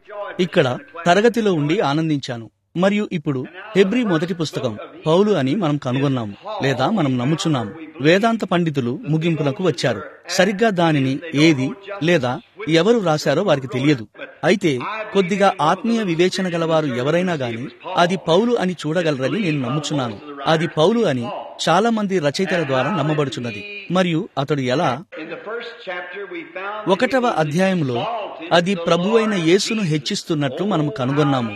ఇక్కడ తరగతిలో ఉండి ఆనందించాను మరియు ఇప్పుడు హెబ్రి మొదటి పుస్తకం పౌలు అని మనం కనుగొన్నాము లేదా మనం నమ్ముచున్నాము వేదాంత పండితులు ముగింపులకు వచ్చారు సరిగ్గా దానిని ఏది లేదా ఎవరు రాశారో వారికి తెలియదు అయితే కొద్దిగా ఆత్మీయ వివేచన గలవారు ఎవరైనా గాని అది పౌలు అని చూడగలరని నేను నమ్ముచున్నాను అది పౌలు అని చాలా మంది రచయితల ద్వారా నమ్మబడుచున్నది మరియు అతడు ఎలా ఒకటవ అధ్యాయంలో అది ప్రభువైన యేసును హెచ్చిస్తున్నట్లు మనము కనుగొన్నాము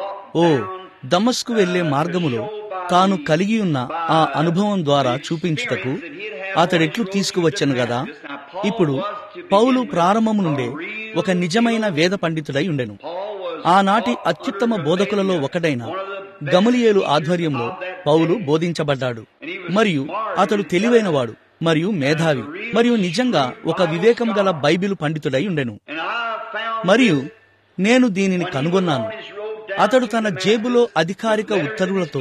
ఓ దమస్కు వెళ్లే మార్గములో తాను కలిగి ఉన్న ఆ అనుభవం ద్వారా చూపించుటకు అతడెట్లు తీసుకువచ్చను గదా ఇప్పుడు పౌలు ప్రారంభము నుండే ఒక నిజమైన వేద పండితుడై ఉండెను ఆనాటి అత్యుత్తమ బోధకులలో ఒకడైన గమలియేలు ఆధ్వర్యంలో పౌలు బోధించబడ్డాడు మరియు అతడు తెలివైనవాడు మరియు మేధావి మరియు నిజంగా ఒక వివేకం గల బైబిలు పండితుడై ఉండెను మరియు నేను దీనిని కనుగొన్నాను అతడు తన జేబులో అధికారిక ఉత్తర్వులతో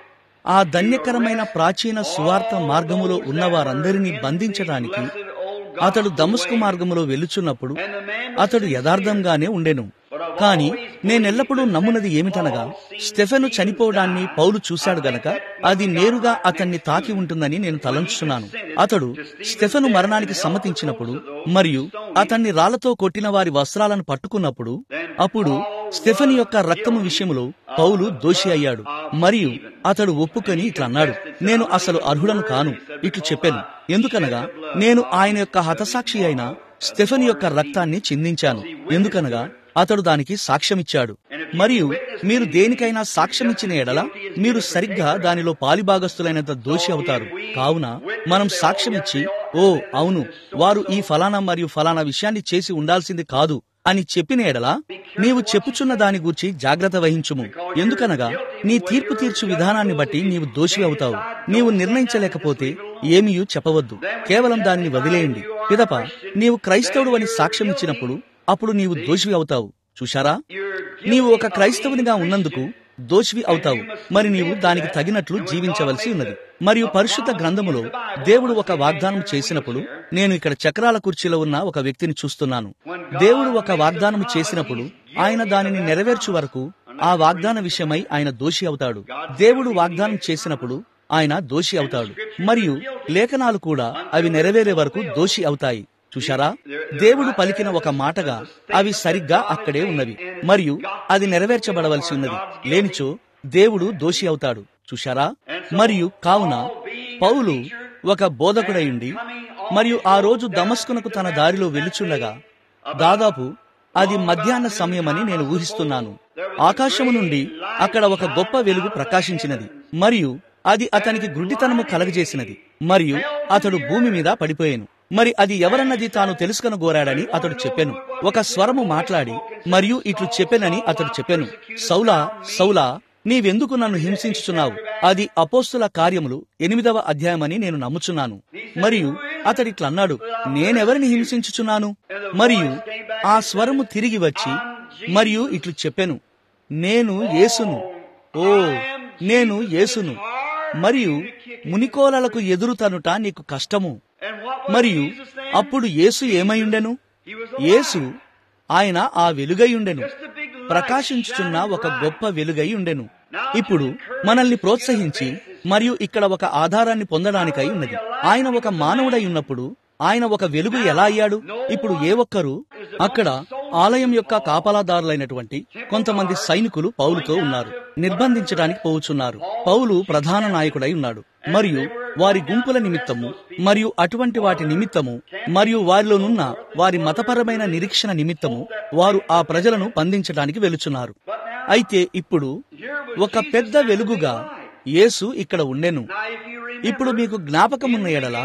ఆ ధన్యకరమైన ప్రాచీన సువార్త మార్గములో ఉన్న వారందరినీ బంధించడానికి అతడు దమస్కు మార్గములో వెలుచున్నప్పుడు అతడు యథార్థంగానే ఉండెను కాని నేనెల్లప్పుడూ నమ్మునది ఏమిటనగా స్టెఫెను చనిపోవడాన్ని పౌలు చూశాడు గనక అది నేరుగా అతన్ని తాకి ఉంటుందని నేను తలంచుతున్నాను అతడు స్టెఫెను మరణానికి సమ్మతించినప్పుడు మరియు అతన్ని రాళ్లతో కొట్టిన వారి వస్త్రాలను పట్టుకున్నప్పుడు అప్పుడు స్టెఫెన్ యొక్క రక్తము విషయంలో పౌలు దోషి అయ్యాడు మరియు అతడు ఒప్పుకొని ఇట్లా అన్నాడు నేను అసలు అర్హుడను కాను ఇట్లు చెప్పాను ఎందుకనగా నేను ఆయన యొక్క హతసాక్షి అయిన స్టెఫెన్ యొక్క రక్తాన్ని చిందించాను ఎందుకనగా అతడు దానికి సాక్ష్యమిచ్చాడు మరియు మీరు దేనికైనా సాక్ష్యమిచ్చిన ఎడల మీరు సరిగ్గా దానిలో పాలిభాగస్తులైనంత దోషి అవుతారు కావున మనం సాక్ష్యమిచ్చి ఓ అవును వారు ఈ ఫలానా మరియు ఫలానా విషయాన్ని చేసి ఉండాల్సింది కాదు అని చెప్పిన ఎడల నీవు చెప్పుచున్న దాని గూర్చి జాగ్రత్త వహించుము ఎందుకనగా నీ తీర్పు తీర్చు విధానాన్ని బట్టి నీవు దోషి అవుతావు నీవు నిర్ణయించలేకపోతే ఏమీయూ చెప్పవద్దు కేవలం దానిని వదిలేయండి పిదప నీవు క్రైస్తవుడు అని సాక్ష్యం ఇచ్చినప్పుడు అప్పుడు నీవు దోషివి అవుతావు చూశారా నీవు ఒక క్రైస్తవునిగా ఉన్నందుకు దోషివి అవుతావు మరి నీవు దానికి తగినట్లు జీవించవలసి ఉన్నది మరియు పరిశుద్ధ గ్రంథములో దేవుడు ఒక వాగ్దానం చేసినప్పుడు నేను ఇక్కడ చక్రాల కుర్చీలో ఉన్న ఒక వ్యక్తిని చూస్తున్నాను దేవుడు ఒక వాగ్దానం చేసినప్పుడు ఆయన దానిని నెరవేర్చు వరకు ఆ వాగ్దాన విషయమై ఆయన దోషి అవుతాడు దేవుడు వాగ్దానం చేసినప్పుడు ఆయన దోషి అవుతాడు మరియు లేఖనాలు కూడా అవి నెరవేరే వరకు దోషి అవుతాయి చూశారా దేవుడు పలికిన ఒక మాటగా అవి సరిగ్గా అక్కడే ఉన్నవి మరియు అది నెరవేర్చబడవలసి ఉన్నది లేనిచో దేవుడు దోషి అవుతాడు చూశారా మరియు కావున పౌలు ఒక బోధకుడయుండి మరియు ఆ రోజు దమస్కునకు తన దారిలో వెలుచుండగా దాదాపు అది మధ్యాహ్న సమయమని నేను ఊహిస్తున్నాను ఆకాశము నుండి అక్కడ ఒక గొప్ప వెలుగు ప్రకాశించినది మరియు అది అతనికి గుడ్డితనము కలగజేసినది మరియు అతడు భూమి మీద పడిపోయాను మరి అది ఎవరన్నది తాను తెలుసుకొనగోరాడని అతడు చెప్పాను ఒక స్వరము మాట్లాడి మరియు ఇట్లు చెప్పెనని అతడు చెప్పాను సౌలా సౌలా నీవెందుకు నన్ను హింసించుచున్నావు అది అపోస్తుల కార్యములు ఎనిమిదవ అధ్యాయమని నేను నమ్ముచున్నాను మరియు అతడిట్లన్నాడు నేనెవరిని హింసించుచున్నాను మరియు ఆ స్వరము తిరిగి వచ్చి మరియు ఇట్లు చెప్పెను నేను యేసును ఓ నేను యేసును మరియు మునికోలలకు ఎదురుతనుట నీకు కష్టము మరియు అప్పుడు యేసు ఏమైయుండెను యేసు ఆయన ఆ వెలుగై ఉండెను ప్రకాశించుచున్న ఒక గొప్ప వెలుగై ఉండెను ఇప్పుడు మనల్ని ప్రోత్సహించి మరియు ఇక్కడ ఒక ఆధారాన్ని పొందడానికై ఉన్నది ఆయన ఒక మానవుడై ఉన్నప్పుడు ఆయన ఒక వెలుగు ఎలా అయ్యాడు ఇప్పుడు ఏ ఒక్కరు అక్కడ ఆలయం యొక్క కాపలాదారులైనటువంటి కొంతమంది సైనికులు పౌలుతో ఉన్నారు నిర్బంధించడానికి పోవుచున్నారు పౌలు ప్రధాన నాయకుడై ఉన్నాడు మరియు వారి గుంపుల నిమిత్తము మరియు అటువంటి వాటి నిమిత్తము మరియు వారిలోనున్న వారి మతపరమైన నిరీక్షణ నిమిత్తము వారు ఆ ప్రజలను బంధించడానికి వెలుచున్నారు అయితే ఇప్పుడు ఒక పెద్ద వెలుగుగా యేసు ఇక్కడ ఉండెను ఇప్పుడు మీకు జ్ఞాపకమున్న ఎడల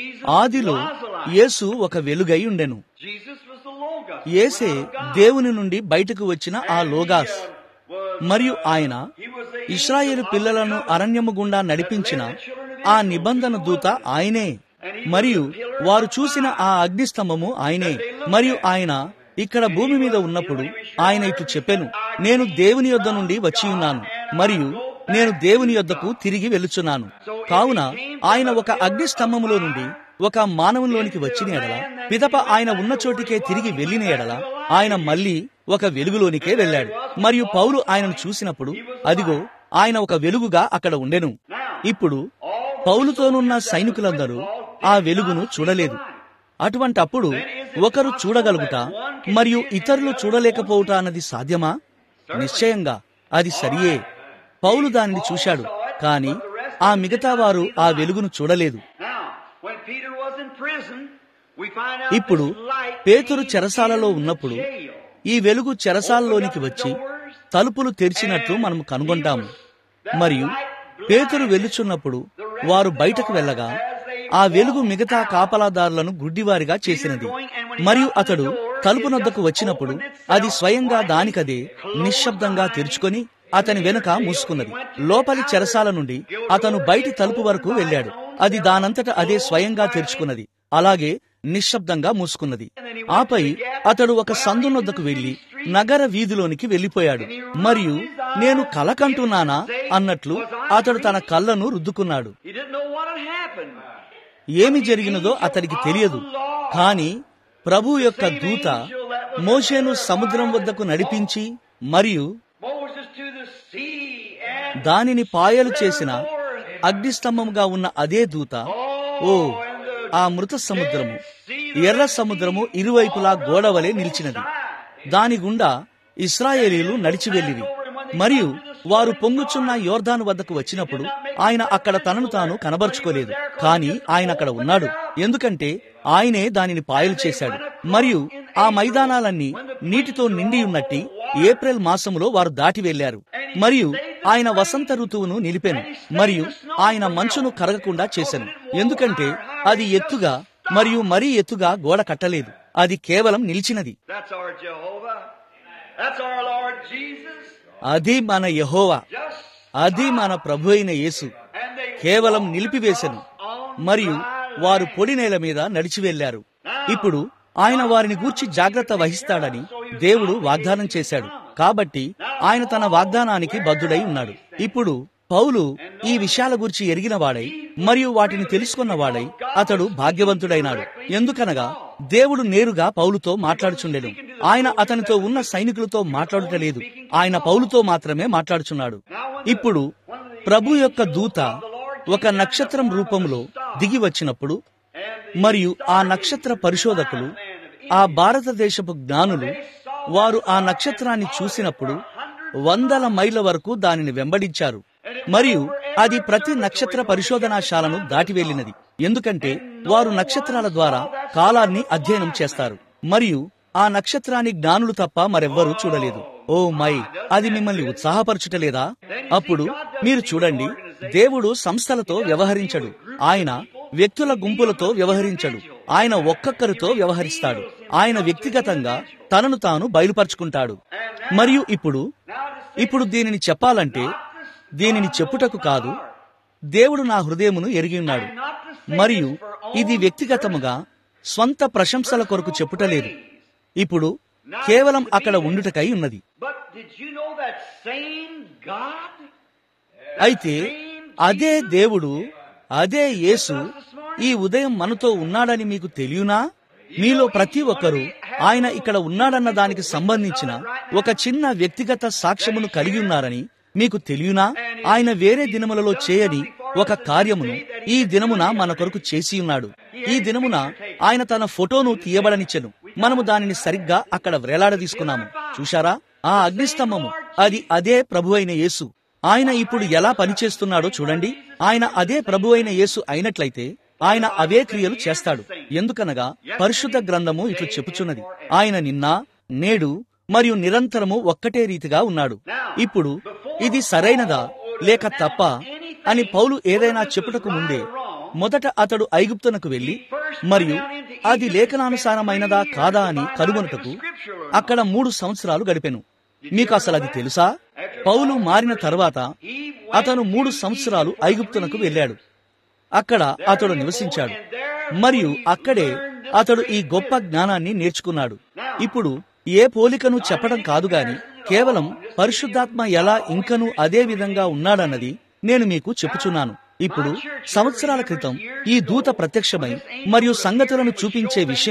ఆదిలో యేసు ఒక వెలుగై ఉండెను యేసే దేవుని నుండి బయటకు వచ్చిన ఆ లోగాస్ మరియు ఆయన ఇస్రాయేలు పిల్లలను అరణ్యము గుండా నడిపించిన ఆ నిబంధన దూత ఆయనే మరియు వారు చూసిన ఆ అగ్నిస్తంభము ఆయనే మరియు ఆయన ఇక్కడ భూమి మీద ఉన్నప్పుడు ఆయన ఇట్లు చెప్పాను నేను దేవుని యొద్ద నుండి వచ్చి ఉన్నాను మరియు నేను దేవుని యొద్దకు తిరిగి వెలుచున్నాను కావున ఆయన ఒక అగ్ని స్తంభములో నుండి ఒక మానవులోనికి వచ్చిన ఎడల పిదప ఆయన ఉన్న చోటికే తిరిగి వెళ్లిన ఎడల ఆయన మళ్ళీ ఒక వెలుగులోనికే వెళ్ళాడు మరియు పౌలు ఆయనను చూసినప్పుడు అదిగో ఆయన ఒక వెలుగుగా అక్కడ ఉండెను ఇప్పుడు పౌలుతోనున్న సైనికులందరూ ఆ వెలుగును చూడలేదు అటువంటప్పుడు ఒకరు చూడగలుగుట మరియు ఇతరులు చూడలేకపోవుట అన్నది సాధ్యమా నిశ్చయంగా అది సరియే పౌలు దానిని చూశాడు కాని ఆ మిగతా వారు ఆ వెలుగును చూడలేదు ఇప్పుడు పేతురు చెరసాలలో ఉన్నప్పుడు ఈ వెలుగు చెరసాలలోనికి వచ్చి తలుపులు తెరిచినట్లు మనం కనుగొంటాము మరియు పేతురు వెళ్ళుచున్నప్పుడు వారు బయటకు వెళ్ళగా ఆ వెలుగు మిగతా కాపలాదారులను గుడ్డివారిగా చేసినది మరియు అతడు తలుపు నొద్దకు వచ్చినప్పుడు అది స్వయంగా దానికదే నిశ్శబ్దంగా తెరుచుకొని అతని వెనుక మూసుకున్నది లోపలి చెరసాల నుండి అతను బయటి తలుపు వరకు వెళ్ళాడు అది దానంతట అదే స్వయంగా తెరుచుకున్నది అలాగే నిశ్శబ్దంగా మూసుకున్నది ఆపై అతడు ఒక సందునొద్దకు వెళ్లి నగర వీధిలోనికి వెళ్లిపోయాడు మరియు నేను కలకంటున్నానా అన్నట్లు అతడు తన కళ్ళను రుద్దుకున్నాడు ఏమి జరిగినదో అతడికి తెలియదు కాని ప్రభు యొక్క దూత మోషేను సముద్రం వద్దకు నడిపించి మరియు దానిని పాయలు చేసిన అగ్నిస్తంభముగా ఉన్న అదే దూత ఓ ఆ మృత సముద్రము ఎర్ర సముద్రము ఇరువైపులా గోడవలే నిలిచినది దాని గుండా ఇస్రాయేలీలు నడిచి వెళ్ళిరి మరియు వారు పొంగుచున్న యోర్ధాను వద్దకు వచ్చినప్పుడు ఆయన అక్కడ తనను తాను కనబరుచుకోలేదు కాని ఆయన అక్కడ ఉన్నాడు ఎందుకంటే ఆయనే దానిని పాయలు చేశాడు మరియు ఆ మైదానాలన్నీ నీటితో నిండి ఉన్నట్టి ఏప్రిల్ మాసములో వారు దాటి వెళ్లారు మరియు ఆయన వసంత ఋతువును నిలిపాను మరియు ఆయన మంచును కరగకుండా చేశాను ఎందుకంటే అది ఎత్తుగా మరియు మరీ ఎత్తుగా గోడ కట్టలేదు అది కేవలం నిలిచినది అది మన యహోవా అది మన ప్రభు అయిన యేసు కేవలం నిలిపివేశను మరియు వారు పొడి నేల మీద నడిచి వెళ్లారు ఇప్పుడు ఆయన వారిని గూర్చి జాగ్రత్త వహిస్తాడని దేవుడు వాగ్దానం చేశాడు కాబట్టి ఆయన తన వాగ్దానానికి బద్దుడై ఉన్నాడు ఇప్పుడు పౌలు ఈ విషయాల గురించి ఎరిగిన వాడై మరియు వాటిని తెలుసుకున్న వాడై అతడు భాగ్యవంతుడైనాడు ఎందుకనగా దేవుడు నేరుగా పౌలుతో మాట్లాడుచుండెను ఆయన అతనితో ఉన్న సైనికులతో మాట్లాడుటలేదు ఆయన పౌలుతో మాత్రమే మాట్లాడుచున్నాడు ఇప్పుడు ప్రభు యొక్క దూత ఒక నక్షత్రం రూపంలో దిగి వచ్చినప్పుడు మరియు ఆ నక్షత్ర పరిశోధకులు ఆ భారతదేశపు జ్ఞానులు వారు ఆ నక్షత్రాన్ని చూసినప్పుడు వందల మైళ్ళ వరకు దానిని వెంబడించారు మరియు అది ప్రతి నక్షత్ర పరిశోధనాశాలను దాటి వెళ్ళినది ఎందుకంటే వారు నక్షత్రాల ద్వారా కాలాన్ని అధ్యయనం చేస్తారు మరియు ఆ నక్షత్రాన్ని జ్ఞానులు తప్ప మరెవ్వరూ చూడలేదు ఓ మై అది మిమ్మల్ని ఉత్సాహపరచుటలేదా అప్పుడు మీరు చూడండి దేవుడు సంస్థలతో వ్యవహరించడు ఆయన వ్యక్తుల గుంపులతో వ్యవహరించడు ఆయన ఒక్కొక్కరితో వ్యవహరిస్తాడు ఆయన వ్యక్తిగతంగా తనను తాను బయలుపరుచుకుంటాడు మరియు ఇప్పుడు ఇప్పుడు దీనిని చెప్పాలంటే దీనిని చెప్పుటకు కాదు దేవుడు నా హృదయమును ఎరిగి ఉన్నాడు మరియు ఇది వ్యక్తిగతముగా స్వంత ప్రశంసల కొరకు చెప్పుటలేదు ఇప్పుడు కేవలం అక్కడ ఉండుటకై ఉన్నది అయితే అదే దేవుడు అదే యేసు ఈ ఉదయం మనతో ఉన్నాడని మీకు తెలియనా మీలో ప్రతి ఒక్కరూ ఆయన ఇక్కడ ఉన్నాడన్న దానికి సంబంధించిన ఒక చిన్న వ్యక్తిగత సాక్ష్యమును కలిగి ఉన్నారని మీకు తెలియనా ఆయన వేరే దినములలో చేయని ఒక కార్యమును ఈ దినమున మన కొరకు చేసి ఉన్నాడు ఈ దినమున ఆయన తన ఫోటోను తీయబడనిచ్చెను మనము దానిని సరిగ్గా అక్కడ వ్రేలాడదీసుకున్నాము చూశారా ఆ అగ్నిస్తంభము అది అదే ప్రభు అయిన యేసు ఆయన ఇప్పుడు ఎలా పనిచేస్తున్నాడో చూడండి ఆయన అదే ప్రభు అయిన యేసు అయినట్లయితే ఆయన అవే క్రియలు చేస్తాడు ఎందుకనగా పరిశుద్ధ గ్రంథము ఇట్లు చెప్పుచున్నది ఆయన నిన్న నేడు మరియు నిరంతరము ఒక్కటే రీతిగా ఉన్నాడు ఇప్పుడు ఇది సరైనదా లేక తప్ప అని పౌలు ఏదైనా చెప్పుటకు ముందే మొదట అతడు ఐగుప్తునకు వెళ్లి మరియు అది లేఖనానుసారమైనదా కాదా అని కనుగొనుటకు అక్కడ మూడు సంవత్సరాలు గడిపెను మీకు అసలు అది తెలుసా పౌలు మారిన తర్వాత అతను మూడు సంవత్సరాలు ఐగుప్తునకు వెళ్ళాడు అక్కడ అతడు నివసించాడు మరియు అక్కడే అతడు ఈ గొప్ప జ్ఞానాన్ని నేర్చుకున్నాడు ఇప్పుడు ఏ పోలికను చెప్పడం కాదు గాని కేవలం పరిశుద్ధాత్మ ఎలా ఇంకను అదే విధంగా ఉన్నాడన్నది నేను మీకు చెప్పుచున్నాను ఇప్పుడు సంవత్సరాల క్రితం ఈ దూత ప్రత్యక్షమై మరియు సంగతులను చూపించే విషయము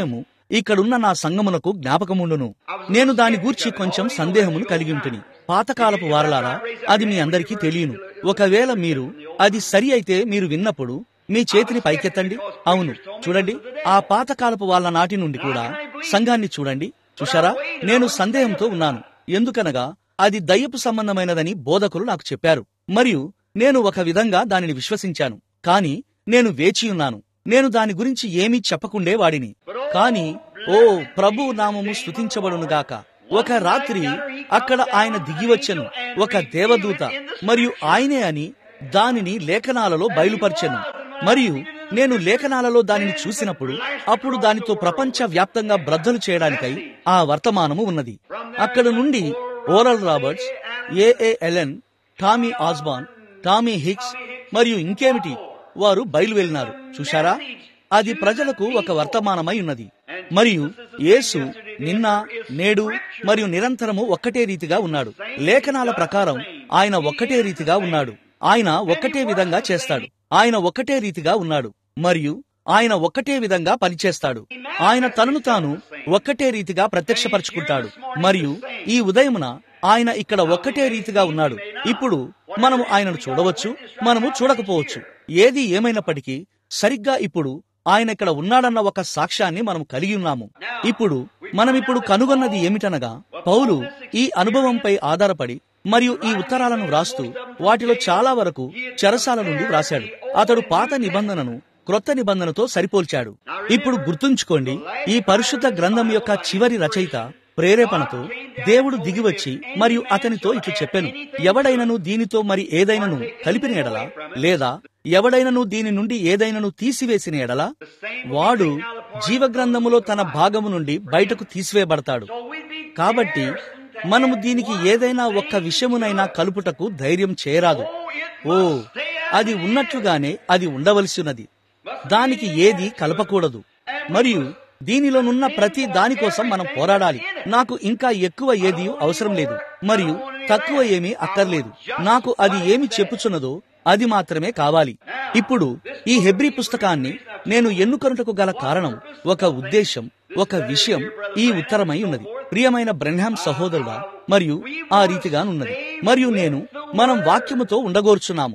ఇక్కడున్న నా సంగమునకు జ్ఞాపకముండును నేను దాని గూర్చి కొంచెం సందేహమును కలిగి ఉంటుని పాతకాలపు వారలారా అది మీ అందరికీ తెలియను ఒకవేళ మీరు అది సరి అయితే మీరు విన్నప్పుడు మీ చేతిని పైకెత్తండి అవును చూడండి ఆ పాతకాలపు వాళ్ళ నాటి నుండి కూడా సంఘాన్ని చూడండి చూశారా నేను సందేహంతో ఉన్నాను ఎందుకనగా అది దయ్యపు సంబంధమైనదని బోధకులు నాకు చెప్పారు మరియు నేను ఒక విధంగా దానిని విశ్వసించాను కాని నేను వేచియున్నాను నేను దాని గురించి ఏమీ చెప్పకుండే వాడిని కాని ఓ ప్రభు నామము స్తుతించబడునుగాక ఒక రాత్రి అక్కడ ఆయన దిగివచ్చెను ఒక దేవదూత మరియు ఆయనే అని దానిని లేఖనాలలో బయలుపరిచెను మరియు నేను లేఖనాలలో దానిని చూసినప్పుడు అప్పుడు దానితో ప్రపంచ వ్యాప్తంగా బ్రద్దలు చేయడానికై ఆ వర్తమానము ఉన్నది అక్కడ నుండి Oral Roberts A A Allen Tommy Osborn Tommy Hicks మరియు ఇంకేమిటి వారు బయలువెళ్ళినారు చూశారా అది ప్రజలకు ఒక వర్తమానమై ఉన్నది మరియు యేసు నిన్న నేడు మరియు నిరంతరము ఒక్కటే రీతిగా ఉన్నాడు లేఖనాల ప్రకారం ఆయన ఒక్కటే రీతిగా ఉన్నాడు ఆయన ఒక్కటే విధంగా చేస్తాడు ఆయన ఒక్కటే రీతిగా ఉన్నాడు మరియు ఆయన ఒక్కటే విధంగా పనిచేస్తాడు ఆయన తనను తాను ఒక్కటే రీతిగా ప్రత్యక్షపరచుకుంటాడు మరియు ఈ ఉదయమున ఆయన ఇక్కడ ఒక్కటే రీతిగా ఉన్నాడు ఇప్పుడు మనము ఆయనను చూడవచ్చు మనము చూడకపోవచ్చు ఏది ఏమైనప్పటికీ సరిగ్గా ఇప్పుడు ఆయన ఇక్కడ ఉన్నాడన్న ఒక సాక్ష్యాన్ని మనం కలిగి ఉన్నాము ఇప్పుడు మనం ఇప్పుడు కనుగొన్నది ఏమిటనగా పౌలు ఈ అనుభవంపై ఆధారపడి మరియు ఈ ఉత్తరాలను వ్రాస్తూ వాటిలో చాలా వరకు చెరసాల నుండి వ్రాశాడు అతడు పాత నిబంధనను క్రొత్త నిబంధనతో సరిపోల్చాడు ఇప్పుడు గుర్తుంచుకోండి ఈ పరిశుద్ధ గ్రంథం యొక్క చివరి రచయిత ప్రేరేపణతో దేవుడు దిగివచ్చి మరియు అతనితో ఇట్లు చెప్పాను ఎవడైనను దీనితో మరి ఏదైనను కలిపిన ఎడలా లేదా ఎవడైనను దీని నుండి ఏదైనను తీసివేసిన ఎడలా వాడు జీవగ్రంథములో తన భాగము నుండి బయటకు తీసివేయబడతాడు కాబట్టి మనము దీనికి ఏదైనా ఒక్క విషయమునైనా కలుపుటకు ధైర్యం చేయరాదు ఓ అది ఉన్నట్లుగానే అది ఉండవలసినది దానికి ఏది కలపకూడదు మరియు దీనిలోనున్న ప్రతి దానికోసం మనం పోరాడాలి నాకు ఇంకా ఎక్కువ ఏది అవసరం లేదు మరియు తక్కువ ఏమీ అక్కర్లేదు నాకు అది ఏమి చెప్పుచున్నదో అది మాత్రమే కావాలి ఇప్పుడు ఈ హెబ్రి పుస్తకాన్ని నేను ఎన్నుకొనుటకు గల కారణం ఒక ఉద్దేశం ఒక విషయం ఈ ఉత్తరమై ఉన్నది ప్రియమైన బ్రహ్మాం సహోదరుడా మరియు ఆ రీతిగానున్నది మరియు నేను మనం వాక్యముతో ఉండగోర్చున్నాము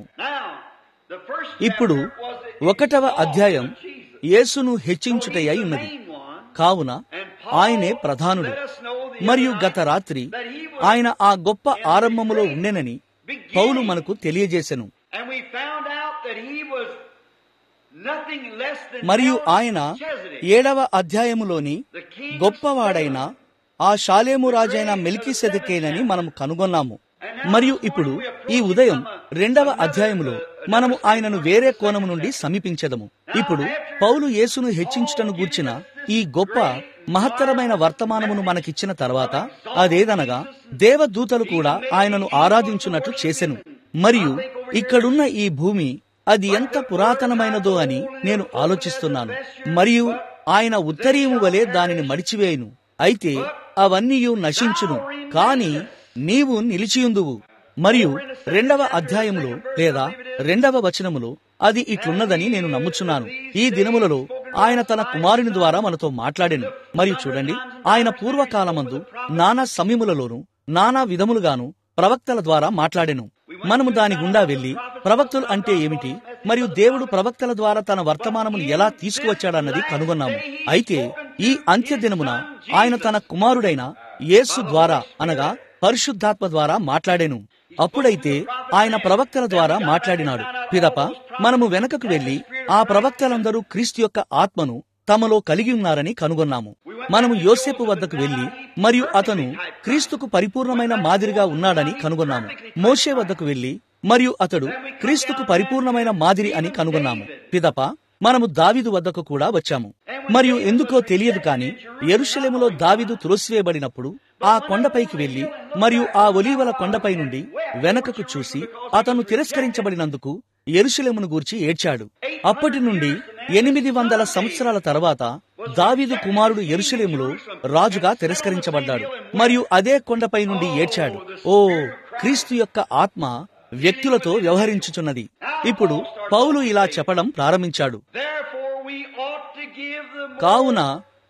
ఇప్పుడు ఒకటవ అధ్యాయం యేసును హెచ్చించుటయ్యి ఉన్నది కావున ఆయనే ప్రధానుడు మరియు గత రాత్రి ఆయన ఆ గొప్ప ఆరంభములో ఉండెనని పౌలు మనకు తెలియజేసెను మరియు ఆయన ఏడవ అధ్యాయములోని గొప్పవాడైన ఆ షాలేము రాజైన మెల్కి సెదకేనని మనం కనుగొన్నాము మరియు ఇప్పుడు ఈ ఉదయం రెండవ అధ్యాయములో మనము ఆయనను వేరే కోణము నుండి సమీపించదము ఇప్పుడు పౌలు యేసును హెచ్చించుటను గూర్చిన ఈ గొప్ప మహత్తరమైన వర్తమానమును మనకిచ్చిన తర్వాత అదేదనగా దేవదూతలు కూడా ఆయనను ఆరాధించున్నట్లు చేసెను మరియు ఇక్కడున్న ఈ భూమి అది ఎంత పురాతనమైనదో అని నేను ఆలోచిస్తున్నాను మరియు ఆయన ఉత్తరీయము వలె దానిని మడిచివేయును అయితే అవన్నీ నశించును కాని నీవు నిలిచియుందువు మరియు రెండవ అధ్యాయములో లేదా రెండవ వచనములో అది ఇట్లున్నదని నేను నమ్ముచున్నాను ఈ దినములలో ఆయన తన కుమారుని ద్వారా మనతో మాట్లాడెను మరియు చూడండి ఆయన పూర్వకాలమందు నానా సమయములలోను నానా విధములుగాను ప్రవక్తల ద్వారా మాట్లాడెను మనము దాని గుండా వెళ్లి ప్రవక్తలు అంటే ఏమిటి మరియు దేవుడు ప్రవక్తల ద్వారా తన వర్తమానమును ఎలా తీసుకువచ్చాడన్నది కనుగొన్నాము అయితే ఈ అంత్య దినమున ఆయన తన కుమారుడైన యేసు ద్వారా అనగా పరిశుద్ధాత్మ ద్వారా మాట్లాడెను అప్పుడైతే ఆయన ప్రవక్తల ద్వారా మాట్లాడినాడు పిదప మనము వెనకకు వెళ్లి ఆ ప్రవక్తలందరూ క్రీస్తు యొక్క ఆత్మను తమలో కలిగి ఉన్నారని కనుగొన్నాము మనము యోసేపు వద్దకు వెళ్లి మరియు అతను క్రీస్తుకు పరిపూర్ణమైన మాదిరిగా ఉన్నాడని కనుగొన్నాము మోషే వద్దకు వెళ్లి మరియు అతడు క్రీస్తుకు పరిపూర్ణమైన మాదిరి అని కనుగొన్నాము పిదప మనము దావిదు వద్దకు కూడా వచ్చాము మరియు ఎందుకో తెలియదు కాని ఎరుషలేములో దావిదు తులసివేయబడినప్పుడు ఆ కొండపైకి వెళ్లి మరియు ఆ ఒలీవల కొండపై నుండి వెనకకు చూసి అతను తిరస్కరించబడినందుకు ఎరుషలేమును గూర్చి ఏడ్చాడు అప్పటి నుండి ఎనిమిది వందల సంవత్సరాల తర్వాత దావిదు కుమారుడు ఎరుషలేములో రాజుగా తిరస్కరించబడ్డాడు మరియు అదే కొండపై నుండి ఏడ్చాడు ఓ క్రీస్తు యొక్క ఆత్మ వ్యక్తులతో వ్యవహరించుచున్నది ఇప్పుడు పౌలు ఇలా చెప్పడం ప్రారంభించాడు కావున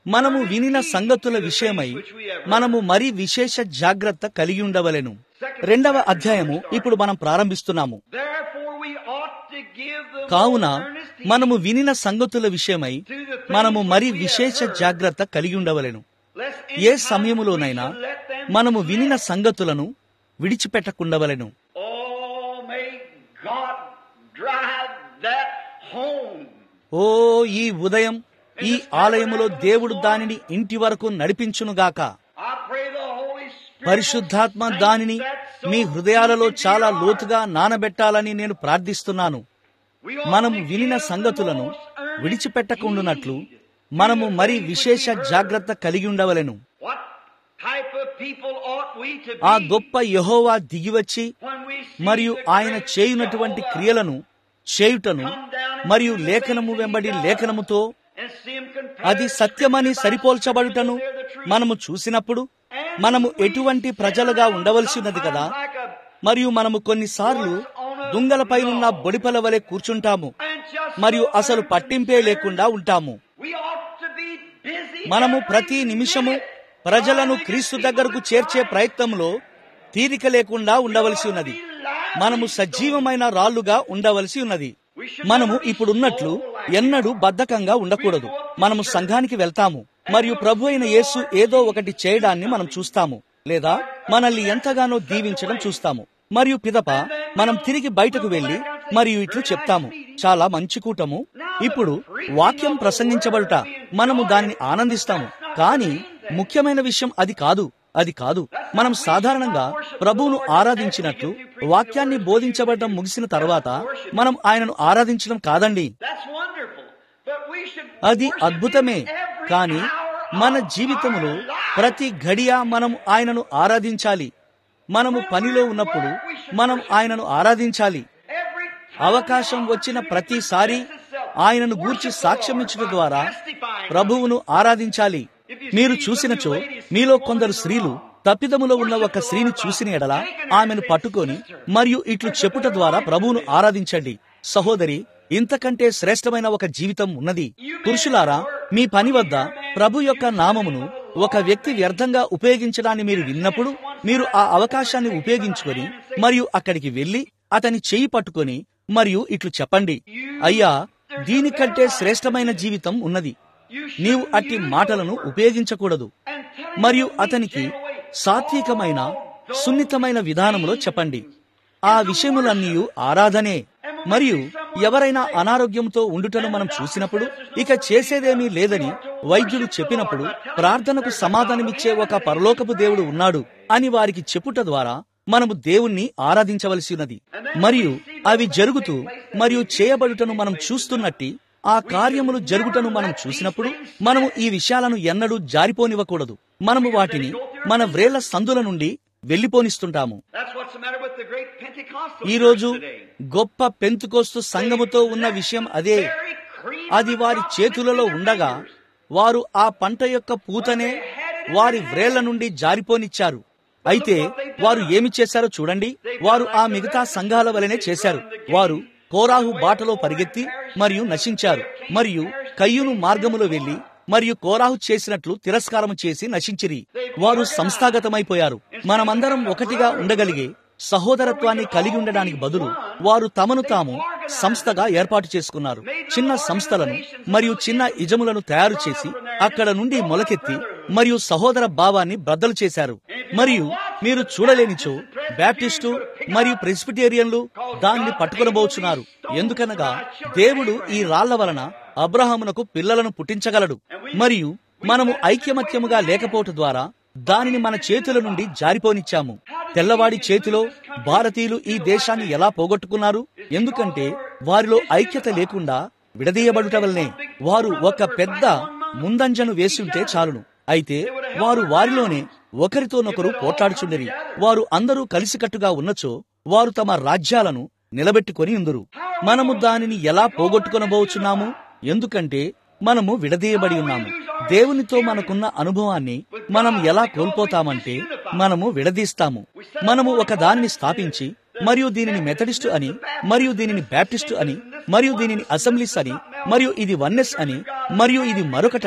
మనము వినిన సంగతుల విషయమై మనము మరి విశేష జాగ్రత్త కలిగి ఉండవలెను రెండవ అధ్యాయము ఇప్పుడు మనం ప్రారంభిస్తున్నాము Therefore we ought to give the కావున more earnest heed మనము వినిన సంగతుల విషయమై to the things మనము మరి which we have విశేష heard, జాగ్రత్త కలిగి ఉండవలెను lest A any time సమయములోనైనా we should let them మనము వినిన slip. సంగతులను విడిచిపెట్టకుండవలెను Oh, may God drive that home. ఓ ఈ ఉదయం ఈ ఆలయములో దేవుడు దానిని ఇంటి వరకు నడిపించునుగాక I pray the Holy Spirit పరిశుద్ధాత్మ will దానిని sink that so me deep హృదయాలలో into చాలా your లోతుగా నానబెట్టాలని నేను ప్రార్థిస్తున్నాను heart. We ought మనము to వినిన give the సంగతులను most earnest విడిచిపెట్టకుండునట్లు heed మనము to the మరి things which విశేష we heard. జాగ్రత్త కలిగి ఉండవలెను What type of people ought we to be ఆ గొప్ప యహోవా దిగివచ్చి when we see మరియు the ఆయన great చేయునటువంటి Jehovah క్రియలను చేయుటను come down and మరియు do the లేఖనము things that he వెంబడి does లేఖనముతో and see him compared అది సత్యమని scripture by సరిపోల్చబడుటను scripture, they're the truth. మనము చూసినప్పుడు And మనము we ఎటువంటి sit ప్రజలుగా around ఉండవలసి ఉన్నది కదా sometimes like a- మరియు మనము కొన్నిసార్లు దుంగలపైనున్న బొడిపల వలె కూర్చుంటాము and just మరియు so అసలు పట్టింపే లేకుండా ఉంటాము We ought to be busy మనము every ప్రతి నిమిషము minute ప్రజలను trying to క్రీస్తు get దగ్గరకు people to చేర్చే Christ. ప్రయత్నంలో తీరిక లేకుండా ఉండవలసి ఉన్నది మనము సజీవమైన రాళ్లుగా ఉండవలసి ఉన్నది మనము ఇప్పుడున్నట్లు ఎన్నడూ బద్ధకంగా ఉండకూడదు మనము సంఘానికి వెళ్తాము మరియు ప్రభు అయిన యేసు ఏదో ఒకటి చేయడాన్ని మనం చూస్తాము లేదా మనల్ని ఎంతగానో దీవించడం చూస్తాము మరియు పిదప మనం తిరిగి బయటకు వెళ్లి మరియు ఇట్లు చెప్తాము చాలా మంచి కూటము ఇప్పుడు వాక్యం ప్రసంగించబడుట మనము దానిని ఆనందిస్తాము కానీ ముఖ్యమైన విషయం అది కాదు అది కాదు మనం సాధారణంగా ప్రభువును ఆరాధించినట్లు వాక్యాన్ని బోధించబడడం ముగిసిన తర్వాత మనం ఆయనను ఆరాధించడం కాదండి That's wonderful. But we should అది worship అద్భుతమే him every కానీ hour మన of జీవితములో our life. ప్రతి గడియ మనం ఆయనను ఆరాధించాలి మనము పనిలో ఉన్నప్పుడు మనం ఆయనను ఆరాధించాలి Every అవకాశం వచ్చిన ప్రతిసారి ఆయనను గూర్చి సాక్ష్యమిచ్చడం ద్వారా ప్రభువును ఆరాధించాలి మీరు చూసినచో మీలో కొందరు స్త్రీలు తప్పిదములో ఉన్న ఒక స్త్రీని చూసిన ఎడల ఆమెను పట్టుకొని మరియు ఇట్లు చెప్పుట ద్వారా ప్రభువును ఆరాధించండి సహోదరి ఇంతకంటే శ్రేష్టమైన ఒక జీవితం ఉన్నది పురుషులారా మీ పని వద్ద ప్రభు యొక్క నామమును ఒక వ్యక్తి వ్యర్థంగా ఉపయోగించడాన్ని మీరు విన్నప్పుడు మీరు ఆ అవకాశాన్ని ఉపయోగించుకొని మరియు అక్కడికి వెళ్లి అతని చేయి పట్టుకొని మరియు ఇట్లు చెప్పండి అయ్యా దీనికంటే శ్రేష్టమైన జీవితం ఉన్నది నీవు అట్టి మాటలను ఉపయోగించకూడదు మరియు అతనికి సాత్వికమైన సున్నితమైన విధానంలో చెప్పండి ఆ విషయములన్నీ ఆరాధనే మరియు ఎవరైనా అనారోగ్యంతో ఉండుటను మనం చూసినప్పుడు ఇక చేసేదేమీ లేదని వైద్యుడు చెప్పినప్పుడు ప్రార్థనకు సమాధానమిచ్చే ఒక పరలోకపు దేవుడు ఉన్నాడు అని వారికి చెప్పుట ద్వారా మనము దేవుణ్ణి ఆరాధించవలసి ఉన్నది మరియు అవి జరుగుతూ మరియు చేయబడుటను మనం చూస్తున్నట్టి ఆ కార్యములు జరుగుటను మనం చూసినప్పుడు మనము ఈ విషయాలను ఎన్నడూ జారిపోనివ్వకూడదు మనము వాటిని మన వ్రేళ్ల సందుల నుండి వెళ్లిపోనిస్తుంటాము That's what's the matter with the great Pentecostal ఈ రోజు church today. గొప్ప పెంతుకోస్తు సంఘముతో ఉన్న విషయం అదే Very cream అది వారి చేతులలో ఉండగా వారు ఆ పంట యొక్క పూతనే వారి వ్రేళ్ల నుండి జారిపోనిచ్చారు అయితే వారు ఏమి చేశారో చూడండి వారు ఆ మిగతా సంఘాల వలనే చేశారు వారు కోరాహు బాటలో పరిగెత్తి మరియు నశించారు మరియు కయ్యూను మార్గములో వెళ్లి మరియు కోరాహు చేసినట్లు తిరస్కారం చేసి నశించిరి వారు సంస్థాగతమైపోయారు మనమందరం ఒకటిగా ఉండగలిగే సహోదరత్వాన్ని కలిగి ఉండడానికి బదులు వారు తమను తాము సంస్థగా ఏర్పాటు చేసుకున్నారు చిన్న సంస్థలను మరియు చిన్న ఇజములను తయారు చేసి అక్కడ నుండి మొలకెత్తి మరియు సహోదర భావాన్ని బ్రద్దలు చేశారు మరియు మీరు చూడలేనిచో బ్యాప్టిస్టు మరియు ప్రెస్బిటేరియన్లు దాన్ని పట్టుకొనబోచున్నారు ఎందుకనగా దేవుడు ఈ రాళ్ల వలన అబ్రహామునకు పిల్లలను పుట్టించగలడు మరియు మనము ఐక్యమత్యముగా లేకపోవటం ద్వారా దానిని మన చేతుల నుండి జారిపోనిచ్చాము తెల్లవాడి చేతిలో భారతీయులు ఈ దేశాన్ని ఎలా పోగొట్టుకున్నారు ఎందుకంటే వారిలో ఐక్యత లేకుండా విడదీయబడుట వల్లనే వారు ఒక పెద్ద ముందంజను వేసుంటే చాలును అయితే వారు వారిలోనే ఒకరితోనొకరు పోట్లాడుచుండిరి వారు అందరూ కలిసికట్టుగా ఉన్నచో వారు తమ రాజ్యాలను నిలబెట్టుకొని ఉందరు మనము దానిని ఎలా పోగొట్టుకొనబోచున్నాము ఎందుకంటే మనము విడదీయబడి ఉన్నాము దేవునితో మనకున్న అనుభవాన్ని మనం ఎలా కోల్పోతామంటే మనము విడదీస్తాము మనము ఒక దానిని స్థాపించి మరియు దీనిని మెథడిస్టు అని మరియు దీనిని బ్యాప్టిస్టు అని మరియు దీనిని అసెంబ్లీస్ అని మరియు ఇది వన్నెస్ అని మరియు ఇది మరొకటని